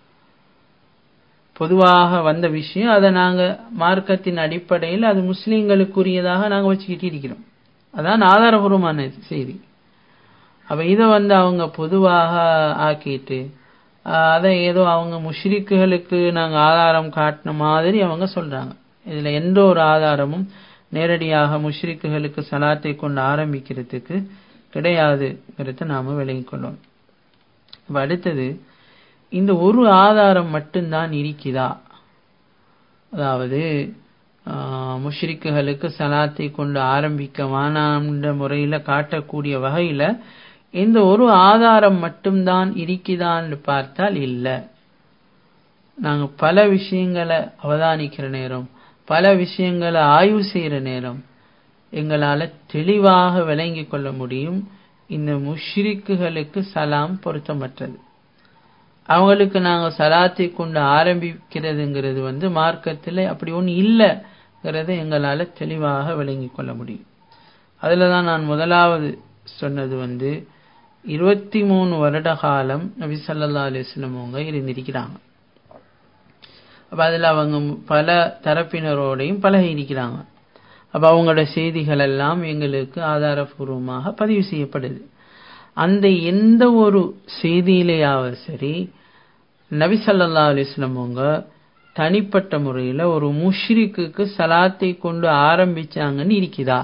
பொதுவாக வந்த விஷயம் அதை நாங்க மார்க்கத்தின் அடிப்படையில் அது முஸ்லிம்களுக்குரியதாக நாங்க வச்சுக்கிட்டு இருக்கிறோம் அதான் ஆதாரபூர்வமான செய்தி அப்ப இதை வந்து அவங்க பொதுவாக ஆக்கிட்டு ஆஹ், அதை ஏதோ அவங்க முஷ்ரிக்குகளுக்கு நாங்க ஆதாரம் காட்டின மாதிரி அவங்க சொல்றாங்க இதுல எந்த ஒரு ஆதாரமும் நேரடியாக முஷ்ரிக்குகளுக்கு சலாத்தை கொண்டு ஆரம்பிக்கிறதுக்கு கிடையாதுங்கிறத நாம விளங்கிக் கொள்ளணும் இப்ப அடுத்தது இந்த ஒரு ஆதாரம் மட்டும்தான் இருக்குதா அதாவது ஆஹ், முஷ்ரிக்குகளுக்கு சலாத்தை கொண்டு ஆரம்பிக்க வானாண்ட முறையில காட்டக்கூடிய வகையில இந்த ஒரு ஆதாரம் மட்டும்தான் இருக்குதான்னு பார்த்தால் இல்ல நாங்க பல விஷயங்களை அவதானிக்கிற நேரம் பல விஷயங்களை ஆய்வு செய்யற நேரம் எங்களால தெளிவாக விளங்கிக் கொள்ள முடியும் இந்த முஷ்ரிக்குகளுக்கு சலாம் பொருத்தமற்றது அவங்களுக்கு நாங்க சலாத்தை கொண்டு ஆரம்பிக்கிறதுங்கிறது வந்து மார்க்கத்தில் அப்படி ஒன்று இல்லைங்கிறத எங்களால் தெளிவாக விளங்கி கொள்ள முடியும் அதில் தான் நான் முதலாவது சொன்னது வந்து இருபத்தி மூணு வருட காலம் நபி சல்லா அலிஸ்லம் அவங்க இருந்திருக்கிறாங்க அப்போ அதில் அவங்க பல தரப்பினரோடையும் பழகி இருக்கிறாங்க அப்போ அவங்களோட செய்திகள் எல்லாம் எங்களுக்கு ஆதாரபூர்வமாக பதிவு செய்யப்படுது அந்த எந்த ஒரு செய்தியிலேயாவது சரி நபி சல்லா அலிஸ்லம் அவங்க தனிப்பட்ட முறையில் ஒரு முஷ்ரிக்கு சலாத்தை கொண்டு ஆரம்பிச்சாங்கன்னு இருக்குதா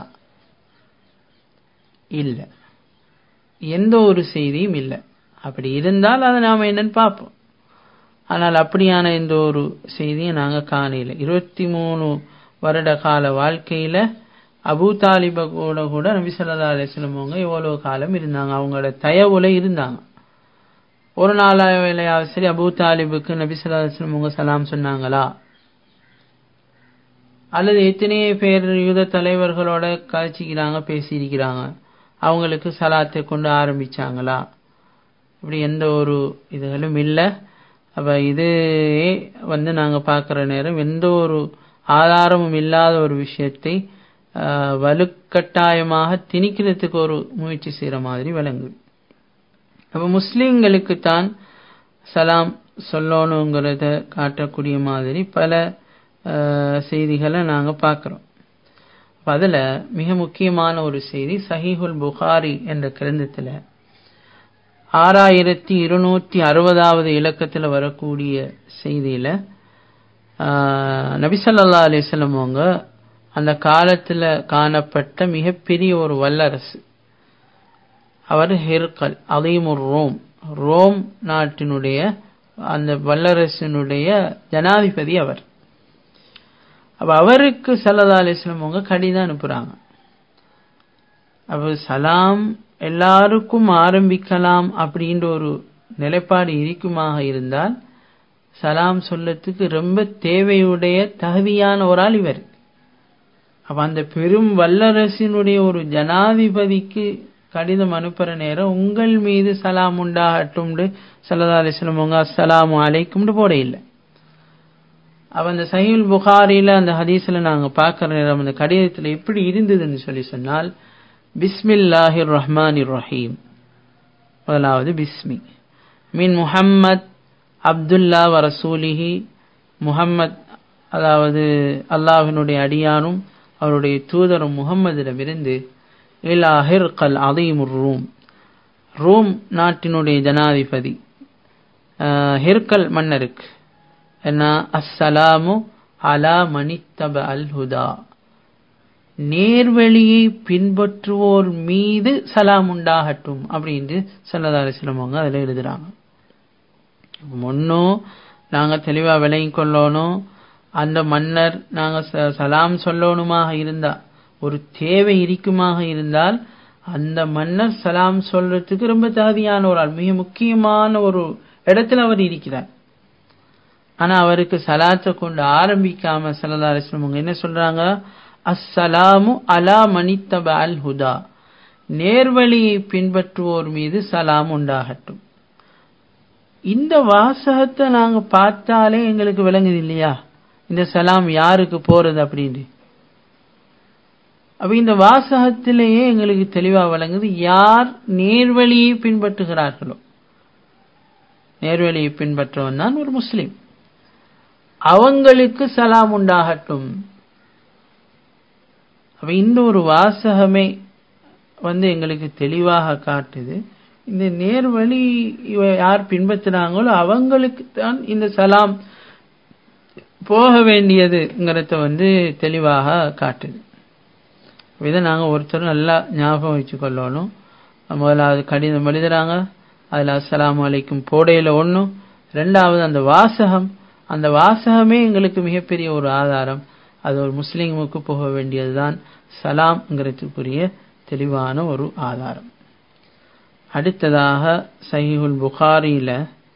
இல்லை எந்த ஒரு செய்தியும் இல்லை அப்படி இருந்தால் அதை நாம் என்னன்னு பார்ப்போம் ஆனால் அப்படியான எந்த ஒரு செய்தியும் நாங்கள் காணையில் இருபத்தி மூணு வருட கால வாழ்க்கையில் அபு தாலிப கூட கூட நபி சொல்லா அலிஸ்லம் அவங்க எவ்வளோ காலம் இருந்தாங்க அவங்களோட தயவுல இருந்தாங்க ஒரு நாளாவது சரி அபு தாலிபுக்கு நபி சொல்லா அலிஸ்லம் அவங்க சலாம் சொன்னாங்களா அல்லது எத்தனையோ பேர் யுத தலைவர்களோட கழிச்சிக்கிறாங்க பேசியிருக்கிறாங்க அவங்களுக்கு சலாத்தை கொண்டு ஆரம்பிச்சாங்களா இப்படி எந்த ஒரு இதுகளும் இல்லை அப்போ இது வந்து நாங்கள் பார்க்குற நேரம் எந்த ஒரு ஆதாரமும் இல்லாத ஒரு விஷயத்தை வலுக்கட்டாயமாக திணிக்கிறதுக்கு ஒரு முயற்சி செய்கிற மாதிரி விளங்குது அப்போ முஸ்லீம்களுக்கு தான் சலாம் சொல்லணுங்கிறத காட்டக்கூடிய மாதிரி பல செய்திகளை நாங்கள் பார்க்குறோம் அதில் மிக முக்கியமான ஒரு செய்தி சஹீஹுல் புகாரி என்ற கிரந்தத்தில் ஆறாயிரத்தி இருநூற்றி அறுபதாவது இலக்கத்தில் வரக்கூடிய செய்தியில் நபிசல்லா அலிஸ்லம் அவங்க அந்த காலத்தில் காணப்பட்ட மிகப்பெரிய ஒரு வல்லரசு அவர் ஹெர்கல் அதீமுர் ரோம் ரோம் நாட்டினுடைய அந்த வல்லரசினுடைய ஜனாதிபதி அவர் அப்போ அவருக்கு சல்லா அலிஸ்லம் அவங்க கடிதம் அனுப்புகிறாங்க அப்போ சலாம் எல்லாருக்கும் ஆரம்பிக்கலாம் அப்படின்ற ஒரு நிலைப்பாடு இருக்குமாக இருந்தால் சலாம் சொல்லத்துக்கு ரொம்ப தேவையுடைய தகுதியான ஒரு ஆள் இவர் அப்ப அந்த பெரும் வல்லரசினுடைய ஒரு ஜனாதிபதிக்கு கடிதம் அனுப்புற நேரம் உங்கள் மீது சலாம் உண்டாகட்டும் சல்லா அலிஸ்லம் அவங்க அஸ்ஸலாமு அலைக்கும்னு போட இல்லை அப்ப அந்த சஹீல் புகாரில அந்த ஹதீஸ்ல நாங்க பார்க்கிற நேரம் அந்த கடிதத்துல எப்படி இருந்ததுன்னு சொல்லி சொன்னால் பிஸ்மில்லாஹிர் ரஹ்மானிர் ரஹீம் முதலாவது பிஸ்மி மீன் முஹம்மத் அப்துல்லா வ ரசூலிஹி முஹம்மத் அதாவது அல்லாஹினுடைய அடியானும் அவருடைய தூதரும் முகம்மதிடமிருந்து இலா ஹிர்கல் அதீமுர் ரூம் ரூம் நாட்டினுடைய ஜனாதிபதி ஹிர்கல் மன்னருக்கு என்ன அஸ்ஸலாமு அலா மணித்தப அல் ஹுதா நேர்வழியை பின்பற்றுவோர் மீது சலாம் உண்டாகட்டும் அப்படின்னு சல்லதா அலிஸ்லமவங்க அதில் எழுதுறாங்க ஒன்றும் நாங்கள் தெளிவாக விளங்கி கொள்ளணும் அந்த மன்னர் நாங்கள் சலாம் சொல்லணுமாக இருந்தா ஒரு தேவை இருக்குமாக இருந்தால் அந்த மன்னர் சலாம் சொல்றதுக்கு ரொம்ப தகுதியான ஒரு ஆள் மிக முக்கியமான ஒரு இடத்துல அவர் இருக்கிறார் ஆனா அவருக்கு சலாத்தை கொண்டு ஆரம்பிக்காம சல்லா அலிஸ்லம் என்ன சொல்றாங்க அஸ்ஸலாமு அலா மணித்தப அல் ஹுதா நேர்வழியை பின்பற்றுவோர் மீது சலாம் உண்டாகட்டும் இந்த வாசகத்தை நாங்க பார்த்தாலே எங்களுக்கு விளங்குது இல்லையா இந்த சலாம் யாருக்கு போறது அப்படின்னு அப்ப இந்த வாசகத்திலேயே எங்களுக்கு தெளிவா வழங்குது யார் நேர்வழியை பின்பற்றுகிறார்களோ நேர்வழியை பின்பற்றவன் தான் ஒரு முஸ்லிம் அவங்களுக்கு சலாம் உண்டாகட்டும் அப்ப இந்த ஒரு வாசகமே வந்து எங்களுக்கு தெளிவாக காட்டுது இந்த நேர்வழி யார் பின்பற்றினாங்களோ அவங்களுக்கு தான் இந்த சலாம் போக வேண்டியதுங்கிறத வந்து தெளிவாக காட்டுது இதை நாங்கள் ஒருத்தரும் நல்லா ஞாபகம் வச்சு கொள்ளணும் முதலாவது கடிதம் எழுதுறாங்க அதில் அஸ்லாம் வலைக்கும் போடையில் ஒன்றும் ரெண்டாவது அந்த வாசகம் அந்த வாசகமே எங்களுக்கு மிகப்பெரிய ஒரு ஆதாரம் அது ஒரு முஸ்லீமுக்கு போக வேண்டியதுதான் சலாம்ங்கிறதுக்குரிய தெளிவான ஒரு ஆதாரம் அடுத்ததாக சஹிஹுல் புகாரியில்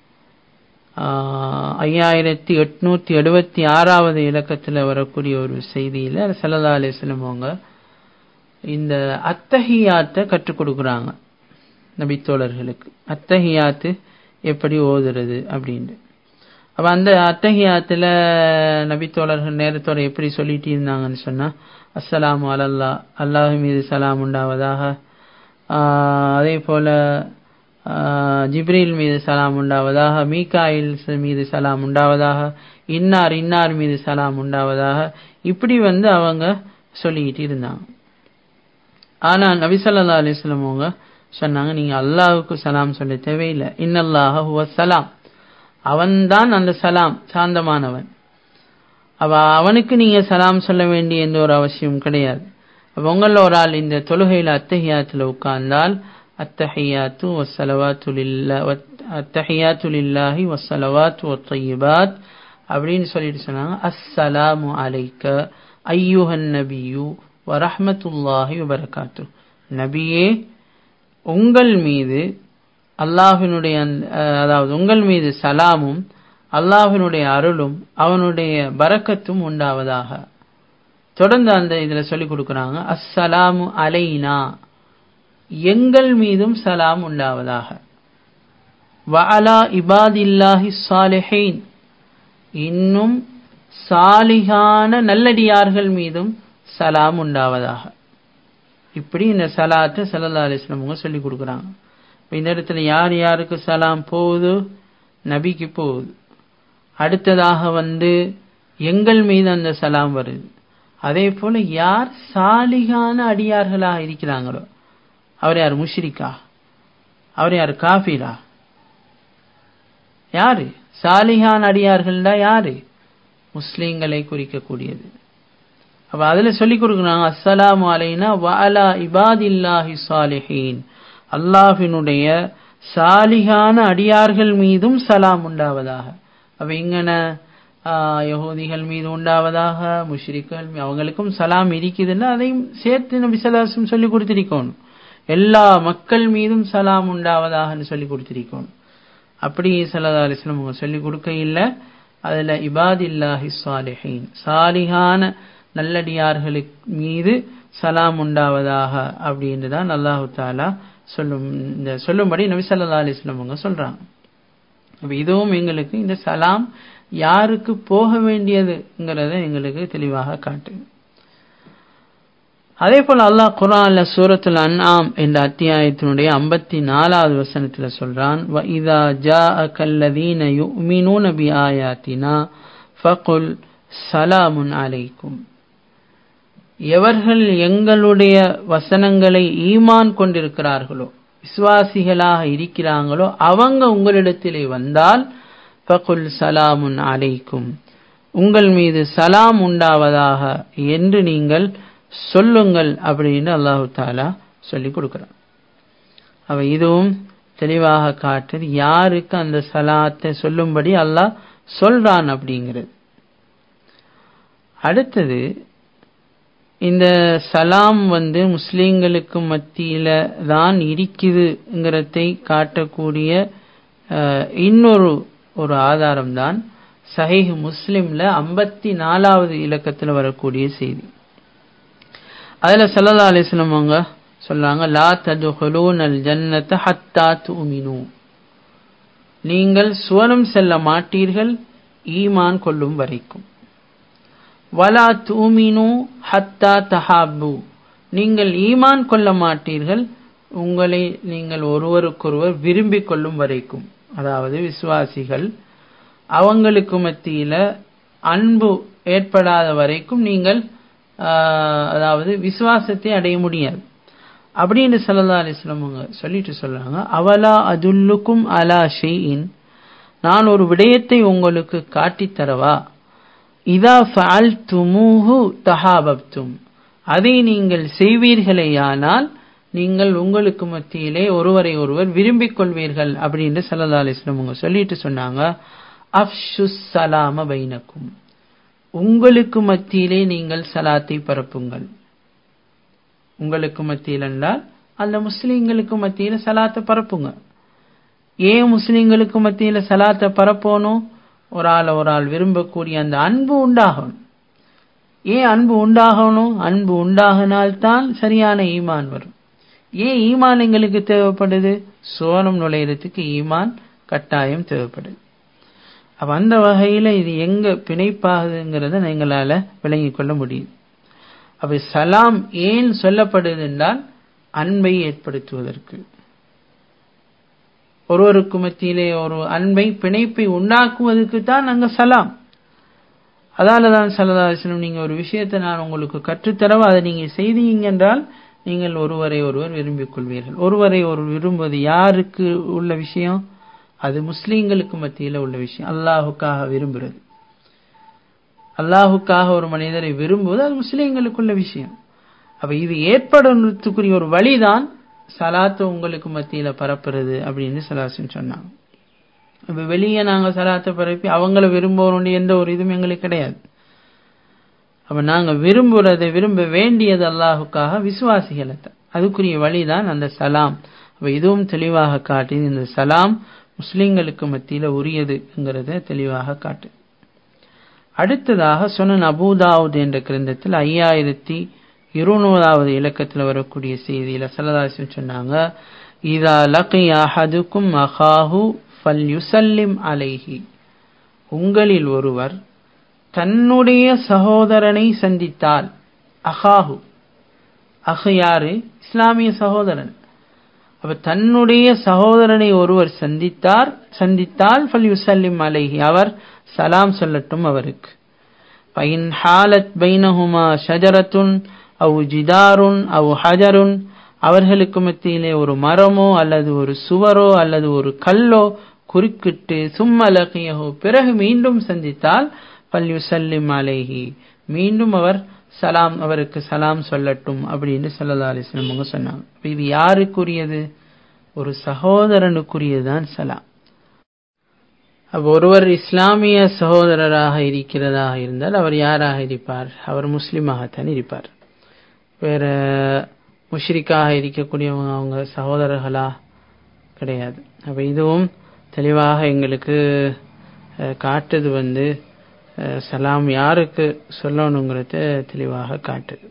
ஐயாயிரத்தி எட்நூத்தி எழுபத்தி ஆறாவது இலக்கத்தில் வரக்கூடிய ஒரு செய்தியில் சல்லா அலிஸ்லம் அவங்க இந்த அத்தஹியாத்தை கற்றுக் கொடுக்குறாங்க நபித்தோழர்களுக்கு அத்தஹியாத்து எப்படி ஓதுறது அப்படின்ட்டு அப்ப அந்த அத்தகையாத்துல நபித்தோழர்கள் நேரத்தோட எப்படி சொல்லிட்டு இருந்தாங்கன்னு சொன்னா அஸ்ஸலாமு அலல்லா அல்லாஹ் மீது சலாம் உண்டாவதாக அதே போல ஜிப்ரீல் மீது சலாம் உண்டாவதாக மீகாயில் மீது சலாம் உண்டாவதாக இன்னார் இன்னார் மீது சலாம் உண்டாவதாக இப்படி வந்து அவங்க சொல்லிக்கிட்டு இருந்தாங்க ஆனா நபிசல்லா அலிஸ்லம் அவங்க சொன்னாங்க நீங்க அல்லாஹுக்கு சலாம் சொல்ல தேவையில்லை இன்னல்லாஹ ஹுவ சலாம் அவன்தான் அந்த சலாம் சாந்தமானவன் அவ அவனுக்கு நீங்க சலாம் சொல்ல வேண்டிய எந்த ஒரு அவசியம் கிடையாது அப்ப உங்கள ஒரு ஆள் இந்த தொழுகையில அத்தஹியாத்துல உட்கார்ந்தால் அத்தஹியாத்து வசலவாத்து லில்லா அத்தஹியாத்து லில்லாஹி வசலவாத்து ஒத்தையிபாத் அப்படின்னு சொல்லிட்டு சொன்னாங்க அஸ்ஸலாமு அலைக்க ஐயுஹன் நபியு வரஹமத்துல்லாஹி வபரகாத்து நபியே உங்கள் மீது அல்லாஹினுடைய அதாவது உங்கள் மீது சலாமும் அல்லாஹினுடைய அருளும் அவனுடைய பரக்கத்தும் உண்டாவதாக தொடர்ந்து அந்த இதுல சொல்லி கொடுக்குறாங்க அஸ்ஸலாமு அலைனா எங்கள் மீதும் சலாம் உண்டாவதாக வஅலா இபாதில்லாஹி சாலிஹீன் இன்னும் சாலிகான நல்லடியார்கள் மீதும் சலாம் உண்டாவதாக இப்படி இந்த சலாத்தை சல்லா அலிஸ்லமுங்க சொல்லி கொடுக்குறாங்க இந்த இடத்துல யார் யாருக்கு சலாம் போகுது நபிக்கு போகுது அடுத்ததாக வந்து எங்கள் மீது அந்த சலாம் வருது அதே போல யார் சாலிகான அடியார்களாக இருக்கிறாங்களோ அவர் யார் முஷ்ரிக்கா அவர் யார் காஃபிரா யாரு சாலிகான அடியார்கள்டா யாரு முஸ்லீம்களை குறிக்கக்கூடியது அப்ப அதுல சொல்லி கொடுக்குறாங்க அஸ்ஸலாமு அலைனா வஅலா இபாதில்லாஹி சாலிஹீன் அல்லாஹினுடைய சாலிகான அடியார்கள் மீதும் சலாம் உண்டாவதாக அப்ப இங்கன யகோதிகள் மீது உண்டாவதாக முஷ்ரிக்கள் அவங்களுக்கும் சலாம் இருக்குதுன்னா அதையும் சேர்த்து நபி சலாசம் சொல்லி கொடுத்திருக்கணும் எல்லா மக்கள் மீதும் சலாம் உண்டாவதாக சொல்லி கொடுத்திருக்கணும் அப்படி சல்லா அலிஸ்லம் அவங்க சொல்லி கொடுக்க இல்லை அதுல இபாதில்லாஹி சாலிஹீன் சாலிகான நல்லடியார்களுக்கு மீது சலாம் உண்டாவதாக அப்படின்னு தான் அல்லாஹு தாலா சொல்லும் இந்த சொல்லும்படி நபி சல்லா அலிஸ்லம் அவங்க சொல்றாங்க அப்ப இதுவும் எங்களுக்கு இந்த சலாம் யாருக்கு போக வேண்டியதுங்கிறத எங்களுக்கு தெளிவாக காட்டு அதே போல அல்லாஹ் குரான்ல சூரத்துல் அன்ஆம் என்ற அத்தியாயத்தினுடைய ஐம்பத்தி நாலாவது வசனத்துல சொல்றான் வ இதா ஜா கல்லதீன யுமினூன பி ஆயாத்தினா ஃபகுல் சலாமுன் அலைக்கும் எவர்கள் எங்களுடைய வசனங்களை ஈமான் கொண்டிருக்கிறார்களோ விசுவாசிகளாக இருக்கிறாங்களோ அவங்க உங்களிடத்திலே வந்தால் ஃபகுல் சலாமுன் அலைக்கும் உங்கள் மீது சலாம் உண்டாவதாக என்று நீங்கள் சொல்லுங்கள் அப்படின்னு அல்லாஹு தாலா சொல்லி கொடுக்கிறான் அவ இதுவும் தெளிவாக காட்டுது யாருக்கு அந்த சலாத்தை சொல்லும்படி அல்லாஹ் சொல்றான் அப்படிங்கிறது அடுத்தது இந்த சலாம் வந்து முஸ்லீம்களுக்கு மத்தியில தான் இருக்குதுங்கிறதை காட்டக்கூடிய இன்னொரு ஒரு ஆதாரம் தான் சஹீஹ் முஸ்லிம்ல ஐம்பத்தி நாலாவது இலக்கத்தில் வரக்கூடிய செய்தி அதுல சல்லா அலிஸ்லம் அவங்க சொல்றாங்க லா ததுஹுலூன் அல் ஜன்னத ஹத்தா துமினு நீங்கள் சுவனம் செல்ல மாட்டீர்கள் ஈமான் கொள்ளும் வரைக்கும் வலா தூமினு ஹத்தா தஹாபு நீங்கள் ஈமான் கொள்ள மாட்டீர்கள் உங்களை நீங்கள் ஒருவருக்கொருவர் விரும்பிக் கொள்ளும் வரைக்கும் அதாவது விசுவாசிகள் அவங்களுக்கு மத்தியில அன்பு ஏற்படாத வரைக்கும் நீங்கள் அதாவது விசுவாசத்தை அடைய முடியாது அப்படின்னு சல்லா அலிஸ்லாம் அவங்க சொல்லிட்டு சொல்றாங்க அவலா அதுல்லுக்கும் அலா ஷெயின் நான் ஒரு விடயத்தை உங்களுக்கு காட்டித்தரவா இதா ஃபால் துமுஹு தஹாபப்தும் அதை நீங்கள் செய்வீர்களேயானால் நீங்கள் உங்களுக்கு மத்தியிலே ஒருவரை ஒருவர் விரும்பிக் கொள்வீர்கள் அப்படின்னு சல்லா அலிஸ்லாம் அவங்க சொல்லிட்டு சொன்னாங்க அப்ஷுஸ் சலாம பைனக்கும் உங்களுக்கு மத்தியிலே நீங்கள் சலாத்தை பரப்புங்கள் உங்களுக்கு மத்தியில் என்றால் அந்த முஸ்லீம்களுக்கு மத்தியில சலாத்தை பரப்புங்க ஏன் முஸ்லீம்களுக்கு மத்தியில சலாத்தை பரப்பணும் ஒரு ஆள் ஒரு ஆள் விரும்பக்கூடிய அந்த அன்பு உண்டாகணும் ஏன் அன்பு உண்டாகணும் அன்பு உண்டாகினால்தான் சரியான ஈமான் வரும் ஏன் ஈமான் எங்களுக்கு தேவைப்படுது சோனம் நுழையிறதுக்கு ஈமான் கட்டாயம் தேவைப்படுது அப்ப அந்த வகையில இது எங்க பிணைப்பாகுதுங்கிறத எங்களால விளங்கிக் கொள்ள முடியுது அப்ப சலாம் ஏன் சொல்லப்படுது என்றால் அன்பை ஏற்படுத்துவதற்கு ஒருவருக்கு மத்தியிலே ஒரு அன்பை பிணைப்பை உண்டாக்குவதற்கு தான் அங்க சலாம் அதால தான் சலதாசனம் நீங்க ஒரு விஷயத்தை நான் உங்களுக்கு கற்றுத்தரவோ அதை நீங்க செய்தீங்க என்றால் நீங்கள் ஒருவரை ஒருவர் விரும்பிக் கொள்வீர்கள் ஒருவரை ஒரு விரும்புவது யாருக்கு உள்ள விஷயம் அது முஸ்லீம்களுக்கு மத்தியில் உள்ள விஷயம் அல்லாஹுக்காக விரும்புறது அல்லாஹுக்காக ஒரு மனிதரை விரும்புவது அது முஸ்லீம்களுக்குள்ள விஷயம் அப்ப இது ஏற்படுறதுக்குரிய ஒரு வழிதான் சலாத்தை உங்களுக்கு மத்தியில பரப்புறது அப்படின்னு சலாசன் சொன்னாங்க இப்ப வெளியே நாங்க சலாத்தை பரப்பி அவங்கள விரும்புவோம் எந்த ஒரு இதுவும் எங்களுக்கு கிடையாது அப்ப நாங்க விரும்புறதை விரும்ப வேண்டியது அல்லாஹுக்காக விசுவாசிகளை அதுக்குரிய வழிதான் அந்த சலாம் அப்ப இதுவும் தெளிவாக காட்டி இந்த சலாம் முஸ்லிம்களுக்கு மத்தியில உரியதுங்கிறத தெளிவாக காட்டு அடுத்ததாக சொன்ன அபூதாவுத் என்ற கிரந்தத்தில் ஐயாயிரத்தி இருநூறாவது இலக்கத்தில் வரக்கூடிய செய்தியில சலதாசன் சொன்னாங்க இதா லகி அஹதுக்கும் அஹாஹு ஃபல் யுசல்லிம் அலைஹி உங்களில் ஒருவர் தன்னுடைய சகோதரனை சந்தித்தால் அஹாஹு அஹ் யாரு இஸ்லாமிய சகோதரன் அப்ப தன்னுடைய சகோதரனை ஒருவர் சந்தித்தார் சந்தித்தால் ஃபல் யுசல்லிம் அலைஹி அவர் சலாம் சொல்லட்டும் அவருக்கு பைன் ஹாலத் பைனஹுமா ஷஜரத்துன் அவு ஜிதாருன் அவு ஹஜருன் அவர்களுக்கு மத்தியிலே ஒரு மரமோ அல்லது ஒரு சுவரோ அல்லது ஒரு கல்லோ குறுக்கிட்டு சும்மலகியஹோ பிறகு மீண்டும் சந்தித்தால் பல்யுசல்லிம் அலேஹி மீண்டும் அவர் சலாம் அவருக்கு சலாம் சொல்லட்டும் அப்படின்னு சல்லா அலிஸ்லம் அவங்க சொன்னாங்க இது யாருக்குரியது ஒரு சகோதரனுக்குரியதுதான் சலாம் ஒருவர் இஸ்லாமிய சகோதரராக இருக்கிறதாக இருந்தால் அவர் யாராக இருப்பார் அவர் முஸ்லிமாகத்தான் இருப்பார் வேற முஷ்ரிக்காக இருக்கக்கூடியவங்க அவங்க சகோதரர்களா கிடையாது அப்ப இதுவும் தெளிவாக எங்களுக்கு காட்டுது வந்து சலாம் யாருக்கு சொல்லணுங்கிறத தெளிவாக காட்டுது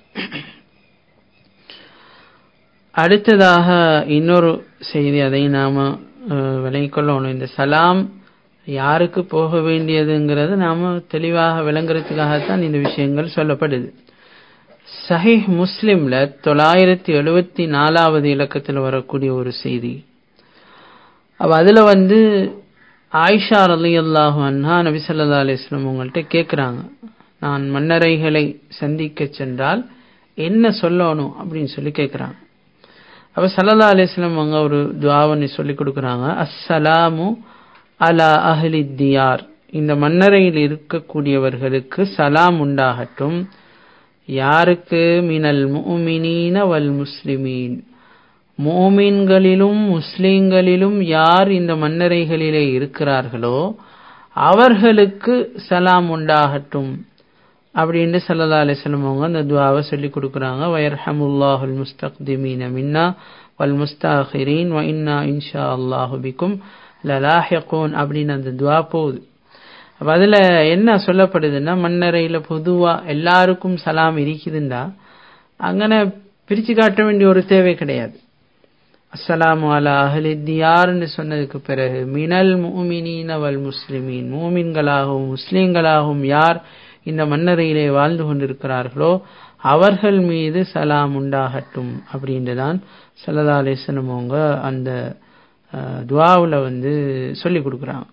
அடுத்ததாக இன்னொரு செய்தி அதை நாம விளங்கிக்கொள்ளணும் இந்த சலாம் யாருக்கு போக வேண்டியதுங்கிறது நாம தெளிவாக விளங்குறதுக்காகத்தான் இந்த விஷயங்கள் சொல்லப்படுது சஹிஹ் முஸ்லிம்ல தொள்ளாயிரத்தி எழுபத்தி நாலாவது இலக்கத்தில் வரக்கூடிய ஒரு செய்தி அப்ப அதுல வந்து ஆயிஷா அலி அல்லாஹு அன்ஹா நபி சொல்லா அலிஸ்லாம் உங்கள்கிட்ட கேட்குறாங்க நான் மன்னரைகளை சந்திக்க சென்றால் என்ன சொல்லணும் அப்படின்னு சொல்லி கேட்குறாங்க அப்ப சல்லா அலிஸ்லாம் அவங்க ஒரு துவாவனை சொல்லி கொடுக்குறாங்க அஸ்ஸலாமு அலா அஹ்லி தியார் இந்த மன்னரையில் இருக்கக்கூடியவர்களுக்கு சலாம் உண்டாகட்டும் யாருக்கு மினல் முமினீன வல் முஸ்லிமீன் மோமீன்களிலும் முஸ்லிம்களிலும் யார் இந்த மன்னரைகளிலே இருக்கிறார்களோ அவர்களுக்கு சலாம் உண்டாகட்டும் அப்படின்னு சல்லா அலிஸ்லம் அவங்க அந்த துவாவை சொல்லி கொடுக்குறாங்க வயர்ஹமுல்லாஹுல் முஸ்தக்திமீன மின்னா வல் முஸ்தாஹிரீன் வ இன்னா இன்ஷா அல்லாஹு பிக்கும் லலாஹிகூன் அப்படின்னு அந்த துவா போகுது அப்ப அதுல என்ன சொல்லப்படுதுன்னா மன்னரையில பொதுவா எல்லாருக்கும் சலாம் இருக்குதுண்டா அங்கன பிரிச்சு காட்ட வேண்டிய ஒரு தேவை கிடையாது அஸ்ஸலாமு அலா அஹ்லி தியார்னு சொன்னதுக்கு பிறகு மினல் மூமினீன வல் முஸ்லிமீன் மூமின்களாகவும் முஸ்லீம்களாகவும் யார் இந்த மன்னரையிலே வாழ்ந்து கொண்டிருக்கிறார்களோ அவர்கள் மீது சலாம் உண்டாகட்டும் அப்படின்ட்டுதான் சல்லா அலிஸ்லம் அவங்க அந்த துவாவில் வந்து சொல்லி கொடுக்குறாங்க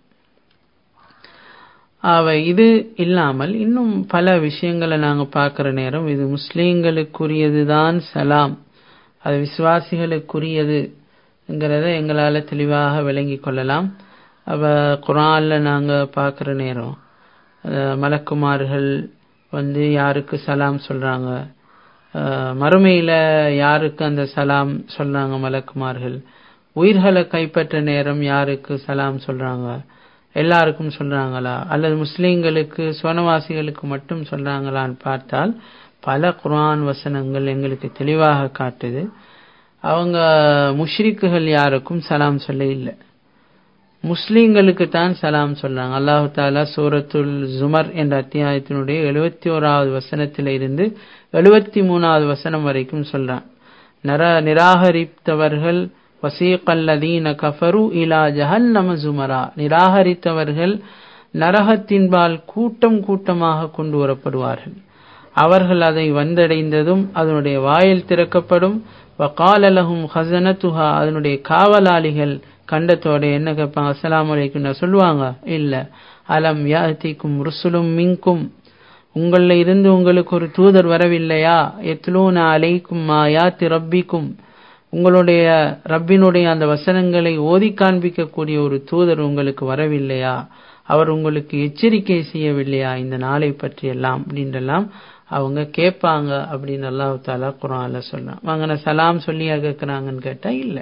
அவ இது இல்லாமல் இன்னும் பல விஷயங்களை நாங்கள் பார்க்குற நேரம் இது முஸ்லீம்களுக்குரியது தான் சலாம் அது விசுவாசிகளுக்குரியதுங்கிறத எங்களால் தெளிவாக விளங்கி கொள்ளலாம் அவ குரான்ல நாங்கள் பார்க்குற நேரம் மலக்குமார்கள் வந்து யாருக்கு சலாம் சொல்றாங்க மறுமையில யாருக்கு அந்த சலாம் சொல்றாங்க மலக்குமார்கள் உயிர்களை கைப்பற்ற நேரம் யாருக்கு சலாம் சொல்றாங்க எல்லாருக்கும் சொல்றாங்களா அல்லது முஸ்லீம்களுக்கு சுவனவாசிகளுக்கு மட்டும் சொல்றாங்களான்னு பார்த்தால் பல குரான் வசனங்கள் எங்களுக்கு தெளிவாக காட்டுது அவங்க முஷ்ரிக்குகள் யாருக்கும் சலாம் சொல்ல இல்லை முஸ்லீம்களுக்கு தான் சலாம் சொல்றாங்க அல்லாஹு தாலா சூரத்துல் ஜுமர் என்ற அத்தியாயத்தினுடைய எழுபத்தி ஓராவது வசனத்தில இருந்து எழுபத்தி மூணாவது வசனம் வரைக்கும் சொல்றான் நர நிராகரித்தவர்கள் வசீகல்லதீன கஃபரு இலா ஜஹன்னம ஜுமரா நிராகரித்தவர்கள் நரகத்தின்பால் கூட்டம் கூட்டமாக கொண்டு வரப்படுவார்கள் அவர்கள் அதை வந்தடைந்ததும் அதனுடைய வாயில் திறக்கப்படும் வகாலலகும் ஹசனத்துஹா அதனுடைய காவலாளிகள் கண்டத்தோட என்ன கேட்பாங்க அஸ்லாம் வலைக்கும் சொல்லுவாங்க இல்ல அலம் யாத்திக்கும் ருசுலும் மின்கும் உங்களில் இருந்து உங்களுக்கு ஒரு தூதர் வரவில்லையா எத்லூன அலைக்கும் மா யாத்தி ரப்பிக்கும் உங்களுடைய ரப்பினுடைய அந்த வசனங்களை ஓதி காண்பிக்கக்கூடிய ஒரு தூதர் உங்களுக்கு வரவில்லையா அவர் உங்களுக்கு எச்சரிக்கை செய்யவில்லையா இந்த நாளை பற்றி எல்லாம் அப்படின்றெல்லாம் அவங்க கேட்பாங்க அப்படின்னு அல்லாஹு தாலா குரான்ல சொல்றான் வாங்க சலாம் சொல்லியா கேட்கிறாங்கன்னு கேட்டா இல்ல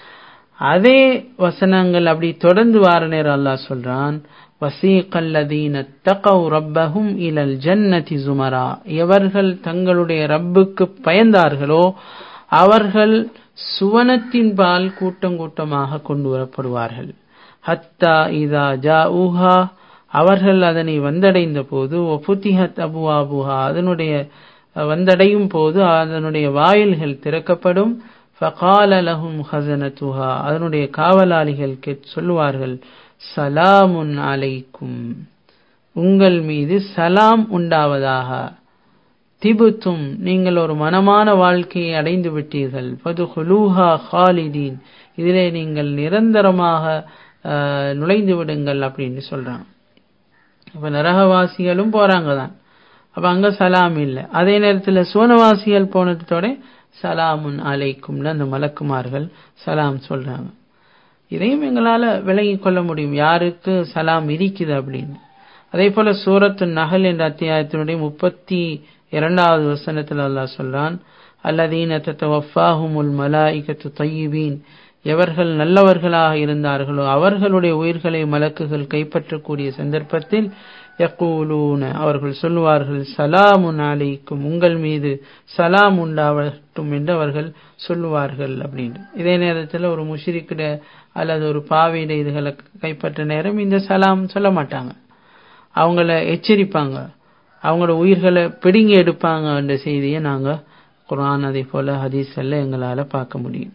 அதே வசனங்கள் அப்படி தொடர்ந்து வார நேரம் அல்லாஹ் சொல்றான் வசீகல்லதீன தகவ் ரப்பஹும் இலல் ஜன்னதி சுமரா எவர்கள் தங்களுடைய ரப்புக்கு பயந்தார்களோ அவர்கள் சுவனத்தின் பால் கூட்டம் கூட்டமாக கொண்டு வரப்படுவார்கள் ஹத்தா இதா ஜா ஊஹா அவர்கள் அதனை வந்தடைந்த போது ஒபுத்திஹத் அபு அபுஹா அதனுடைய வந்தடையும் போது அதனுடைய வாயில்கள் திறக்கப்படும் ஃபகால லஹும் ஹசனத்துஹா அதனுடைய காவலாளிகள் சொல்லுவார்கள் சலாமுன் அலைக்கும் உங்கள் மீது சலாம் உண்டாவதாக திபுத்தும் நீங்கள் ஒரு மனமான வாழ்க்கையை அடைந்து விட்டீர்கள் பது ஹுலூஹா ஹாலிதீன் இதிலே நீங்கள் நிரந்தரமாக நுழைந்து விடுங்கள் அப்படின்னு சொல்றாங்க இப்ப நரகவாசிகளும் போறாங்க தான் அப்ப அங்க சலாம் இல்லை அதே நேரத்தில் சோனவாசிகள் போனதோட சலாமுன் அலைக்கும்னு அந்த மலக்குமார்கள் சலாம் சொல்றாங்க இதையும் எங்களால விளங்கி கொள்ள முடியும் யாருக்கு சலாம் இருக்குது அப்படின்னு அதே போல சூரத்து நகல் என்ற அத்தியாயத்தினுடைய முப்பத்தி இரண்டாவது வசனத்தில் அல்லாஹ் சொல்றான் அல்லதீன தத்தவஃபாஹுமுல் மலாயிகத்து தையீபீன் எவர்கள் நல்லவர்களாக இருந்தார்களோ அவர்களுடைய உயிர்களை மலக்குகள் கைப்பற்றக்கூடிய சந்தர்ப்பத்தில் யக்கூலூன அவர்கள் சொல்லுவார்கள் சலாமுன் அலைக்கும் உங்கள் மீது சலாம் உண்டாவட்டும் என்று அவர்கள் சொல்லுவார்கள் அப்படின்னு இதே நேரத்தில் ஒரு முஷிரிக்கிட அல்லது ஒரு பாவிட இதுகளை கைப்பற்ற நேரம் இந்த சலாம் சொல்ல மாட்டாங்க அவங்கள எச்சரிப்பாங்க அவங்களோட உயிர்களை பிடுங்கி எடுப்பாங்க என்ற செய்தியை நாங்க குரான் அதே போல ஹதீஸல்ல எங்களால பார்க்க முடியும்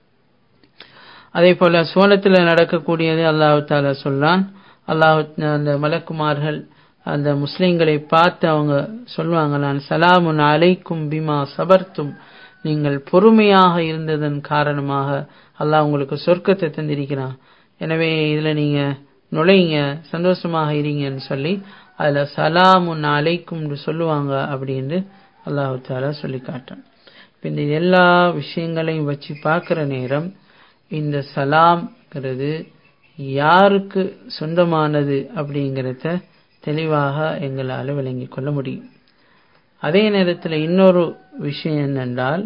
அதே போல சோனத்தில் நடக்கக்கூடியது அல்லாஹு தாலா சொல்றான் அல்லாஹு அந்த மலக்குமார்கள் அந்த முஸ்லிம்களை பார்த்து அவங்க சொல்லுவாங்க நான் சலாமுன் அலைக்கும் பிமா சபர்த்தும் நீங்கள் பொறுமையாக இருந்ததன் காரணமாக அல்லாஹ் உங்களுக்கு சொர்க்கத்தை தந்திருக்கிறான் எனவே இதுல நீங்க நுழைங்க சந்தோஷமாக இருங்கன்னு சொல்லி அதுல சலாமுன் அலைக்கும் சொல்லுவாங்க அப்படின்னு அல்லாஹு தாலா சொல்லி காட்டான் இந்த எல்லா விஷயங்களையும் வச்சு பார்க்கிற நேரம் இந்த சலாம்ங்கிறது யாருக்கு சொந்தமானது அப்படிங்கிறத தெளிவாக எங்களால் விளங்கிக் கொள்ள முடியும் அதே நேரத்தில் இன்னொரு விஷயம் என்னென்றால்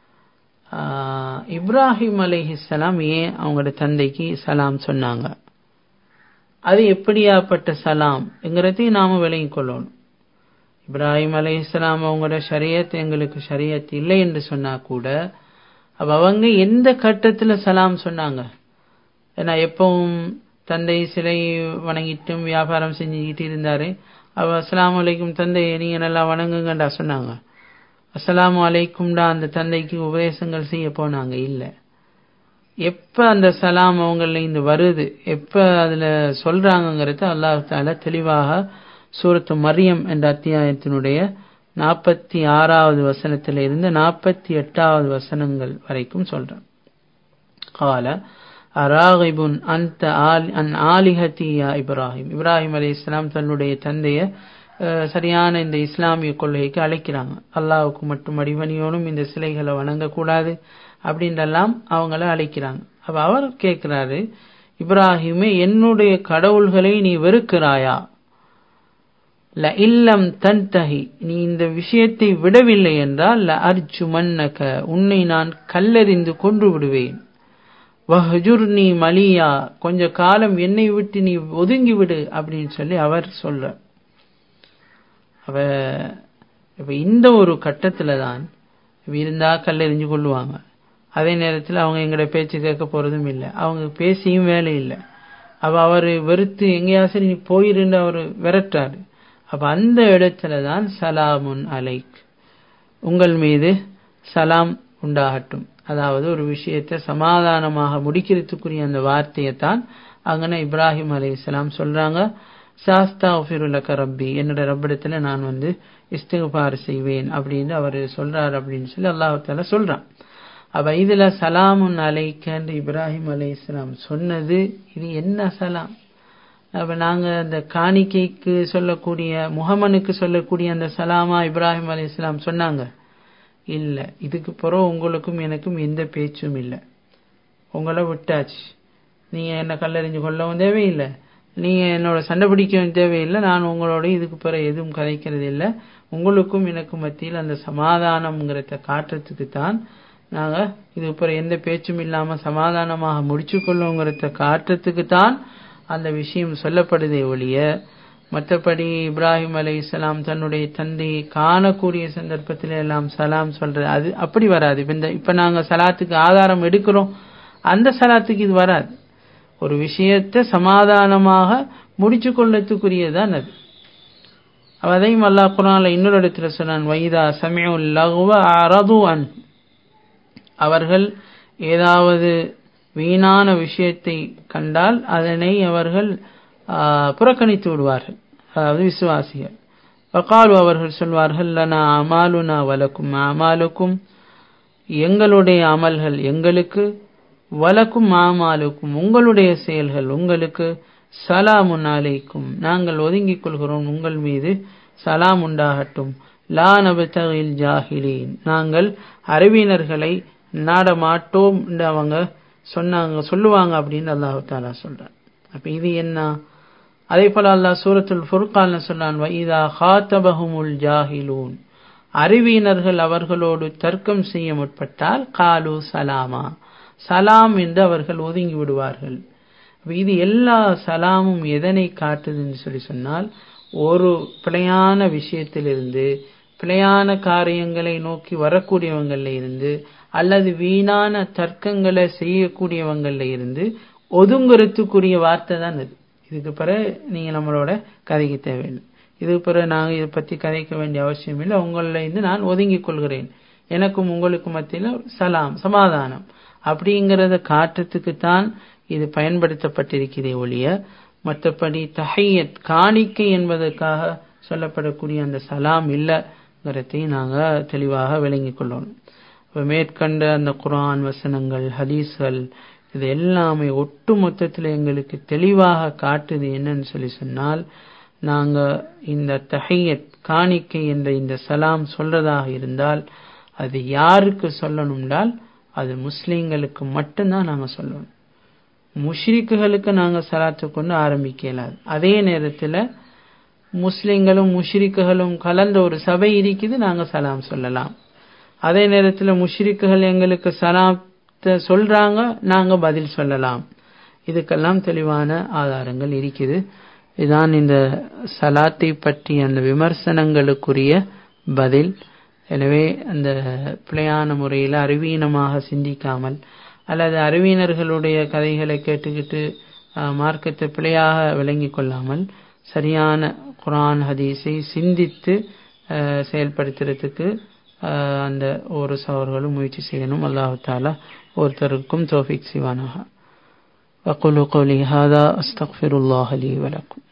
இப்ராஹிம் அலிஹிஸ்லாம் ஏன் அவங்களோட தந்தைக்கு சலாம் சொன்னாங்க அது எப்படியாப்பட்ட சலாம் என்கிறதையும் நாம விளங்கிக் கொள்ளணும் இப்ராஹிம் அலி இஸ்லாம் அவங்களோட ஷரியத் எங்களுக்கு ஷரியத் இல்லை என்று சொன்னா கூட அப்ப அவங்க எந்த கட்டத்துல சலாம் சொன்னாங்க ஏன்னா எப்பவும் தந்தை சிலை வணங்கிட்டும் வியாபாரம் செஞ்சுக்கிட்டு இருந்தாரு அவ அஸ்லாம் அலைக்கும் தந்தை நீங்க நல்லா வணங்குங்கண்டா சொன்னாங்க அஸ்லாம் அலைக்கும்டா அந்த தந்தைக்கு உபதேசங்கள் செய்ய போனாங்க இல்ல எப்ப அந்த சலாம் அவங்கள இந்த வருது எப்ப அதுல சொல்றாங்கிறத அல்லாஹ் தால தெளிவாக சூரத்து மரியம் என்ற அத்தியாயத்தினுடைய நாற்பத்தி ஆறாவது வசனத்தில இருந்து நாற்பத்தி எட்டாவது வசனங்கள் வரைக்கும் சொல்றான் கால அராகிபுன் அந்த அன் ஆலிஹத்தியா இப்ராஹிம் இப்ராஹிம் அலி இஸ்லாம் தன்னுடைய தந்தைய சரியான இந்த இஸ்லாமிய கொள்கைக்கு அழைக்கிறாங்க அல்லாவுக்கு மட்டும் அடிமணியோனும் இந்த சிலைகளை வணங்கக்கூடாது அப்படின்றெல்லாம் அவங்கள அழைக்கிறாங்க அப்ப அவர் கேட்கிறாரு இப்ராஹிமே என்னுடைய கடவுள்களை நீ வெறுக்கிறாயா ல இல்லம் தன்தஹி நீ இந்த விஷயத்தை விடவில்லை என்றால் ல அர்ஜு மன்னக உன்னை நான் கல்லறிந்து கொன்று விடுவேன் வஹஜுர் நீ மலியா கொஞ்ச காலம் என்னை விட்டு நீ ஒதுங்கி விடு அப்படின்னு சொல்லி அவர் சொல்ற அவ இப்ப இந்த ஒரு கட்டத்துல தான் இருந்தா கல்லெறிஞ்சு கொள்ளுவாங்க அதே நேரத்தில் அவங்க எங்கட பேச்சு கேட்க போறதும் இல்லை அவங்க பேசியும் வேலை இல்லை அப்ப அவர் வெறுத்து எங்கேயாசரி நீ போயிருன்னு அவர் விரட்டாரு அப்ப அந்த இடத்துல தான் சலாமுன் அலைக் உங்கள் மீது சலாம் உண்டாகட்டும் அதாவது ஒரு விஷயத்தை சமாதானமாக முடிக்கிறதுக்குரிய அந்த வார்த்தையை தான் அங்கன இப்ராஹிம் அலி இஸ்லாம் சொல்றாங்க சாஸ்தா ஒஃபிருலக்க ரப்பி என்னோட ரப்பிடத்துல நான் வந்து இஸ்திகுபார் செய்வேன் அப்படின்னு அவர் சொல்றாரு அப்படின்னு சொல்லி அல்லாஹால சொல்றான் அப்ப இதுல சலாமுன் அலைக்கன்று இப்ராஹிம் அலி இஸ்லாம் சொன்னது இது என்ன சலாம் அப்ப நாங்க அந்த காணிக்கைக்கு சொல்லக்கூடிய முகமனுக்கு சொல்லக்கூடிய அந்த சலாமா இப்ராஹிம் அலி இஸ்லாம் சொன்னாங்க இல்ல இதுக்கு பிறகு உங்களுக்கும் எனக்கும் எந்த பேச்சும் இல்லை உங்களை விட்டாச்சு நீங்க என்ன கல்லறிஞ்சு கொள்ளவும் தேவையில்லை நீங்க என்னோட சண்டை பிடிக்கவும் தேவையில்லை நான் உங்களோட இதுக்கு பிறகு எதுவும் கதைக்கிறது இல்லை உங்களுக்கும் எனக்கும் மத்தியில் அந்த சமாதானம்ங்கிறத காட்டுறதுக்கு தான் நாங்க இது பிறகு எந்த பேச்சும் இல்லாம சமாதானமாக முடிச்சு கொள்ளுங்கிறத காட்டுறதுக்கு தான் அந்த விஷயம் சொல்லப்படுதே ஒழிய மற்றபடி இப்ராஹிம் அலை இஸ்லாம் தன்னுடைய தந்தையை காணக்கூடிய சந்தர்ப்பத்தில் எல்லாம் சலாம் சொல்றது அது அப்படி வராது இப்ப இந்த இப்ப நாங்க சலாத்துக்கு ஆதாரம் எடுக்கிறோம் அந்த சலாத்துக்கு இது வராது ஒரு விஷயத்தை சமாதானமாக முடிச்சு கொள்ளத்துக்குரியதான் அது அதையும் அல்லாஹ் குரான்ல இன்னொரு இடத்துல சொன்னான் வைதா சமயம் லகுவ அரது அன் அவர்கள் ஏதாவது வீணான விஷயத்தை கண்டால் அதனை அவர்கள் புறக்கணித்து விடுவார்கள் அதாவது விசுவாசிகள் வக்காலு அவர்கள் சொல்வார்கள் லனா அமாலுனா வலக்கும் அமாலுக்கும் எங்களுடைய அமல்கள் எங்களுக்கு வலக்கும் மாமாலுக்கும் உங்களுடைய செயல்கள் உங்களுக்கு சலாமுன் அலைக்கும் நாங்கள் ஒதுங்கிக் கொள்கிறோம் உங்கள் மீது சலாம் உண்டாகட்டும் லா நபத்தகில் ஜாஹிலீன் நாங்கள் அறிவினர்களை நாட மாட்டோம் என்று அவங்க சொன்னாங்க சொல்லுவாங்க அப்படின்னு அல்லாஹு தாலா சொல்றான் அப்ப இது என்ன அதே போல அல்லாஹ் சூரத்துல் ஃபுர்கான் சொன்னான் வைதா ஹாத்தபஹுமுல் ஜாஹிலூன் அறிவியினர்கள் அவர்களோடு தர்க்கம் செய்ய முற்பட்டால் காலு சலாமா சலாம் என்று அவர்கள் ஒதுங்கி விடுவார்கள் இது எல்லா சலாமும் எதனை காட்டுதுன்னு சொல்லி சொன்னால் ஒரு பிழையான விஷயத்திலிருந்து பிழையான காரியங்களை நோக்கி வரக்கூடியவங்கள்ல இருந்து அல்லது வீணான தர்க்கங்களை செய்யக்கூடியவங்கள்ல இருந்து ஒதுங்குறதுக்குரிய வார்த்தை தான் அது இதுக்கு பிறகு நீங்க நம்மளோட கதைக்கு தேவையில்லை இதுக்கு பிறகு நாங்க இதை பத்தி கதைக்க வேண்டிய அவசியம் இல்லை உங்களில் இருந்து நான் ஒதுங்கிக் கொள்கிறேன் எனக்கும் உங்களுக்கும் மத்தியில் சலாம் சமாதானம் அப்படிங்கிறத காட்டுறதுக்கு தான் இது பயன்படுத்தப்பட்டிருக்கிறதே ஒழிய மற்றபடி தஹையத் காணிக்கை என்பதற்காக சொல்லப்படக்கூடிய அந்த சலாம் இல்லைங்கிறதை நாங்கள் தெளிவாக விளங்கிக் கொள்ளணும் இப்போ மேற்கண்ட அந்த குரான் வசனங்கள் ஹதீஸ்கள் இது எல்லாமே ஒட்டு மொத்தத்தில் எங்களுக்கு தெளிவாக காட்டுது என்னன்னு சொல்லி சொன்னால் நாங்க இந்த தஹையத் காணிக்கை என்ற இந்த சலாம் சொல்றதாக இருந்தால் அது யாருக்கு சொல்லணும்னால் அது முஸ்லீம்களுக்கு மட்டும்தான் நாங்க சொல்லணும் முஷ்ரிக்குகளுக்கு நாங்க சலாத்து கொண்டு ஆரம்பிக்க இயலாது அதே நேரத்தில் முஸ்லிம்களும் முஷ்ரிக்குகளும் கலந்த ஒரு சபை இருக்குது நாங்க சலாம் சொல்லலாம் அதே நேரத்தில் முஷ்ரிக்குகள் எங்களுக்கு சலாத்தை சொல்றாங்க நாங்க பதில் சொல்லலாம் இதுக்கெல்லாம் தெளிவான ஆதாரங்கள் இருக்குது இதுதான் இந்த சலாத்தை பற்றி அந்த விமர்சனங்களுக்குரிய பதில் எனவே அந்த பிழையான முறையில் அறிவீனமாக சிந்திக்காமல் அல்லது அறிவியினர்களுடைய கதைகளை கேட்டுக்கிட்டு மார்க்கத்தை பிழையாக விளங்கி கொள்ளாமல் சரியான குரான் ஹதீஸை சிந்தித்து செயல்படுத்துறதுக்கு அந்த ஒரு சவர்களும் முயற்சி செய்யணும் அல்லாஹு தாலா ஒருத்தருக்கும் தோஃபிக் சிவானாக وقولوا قولي هذا أستغفر الله لي ولكم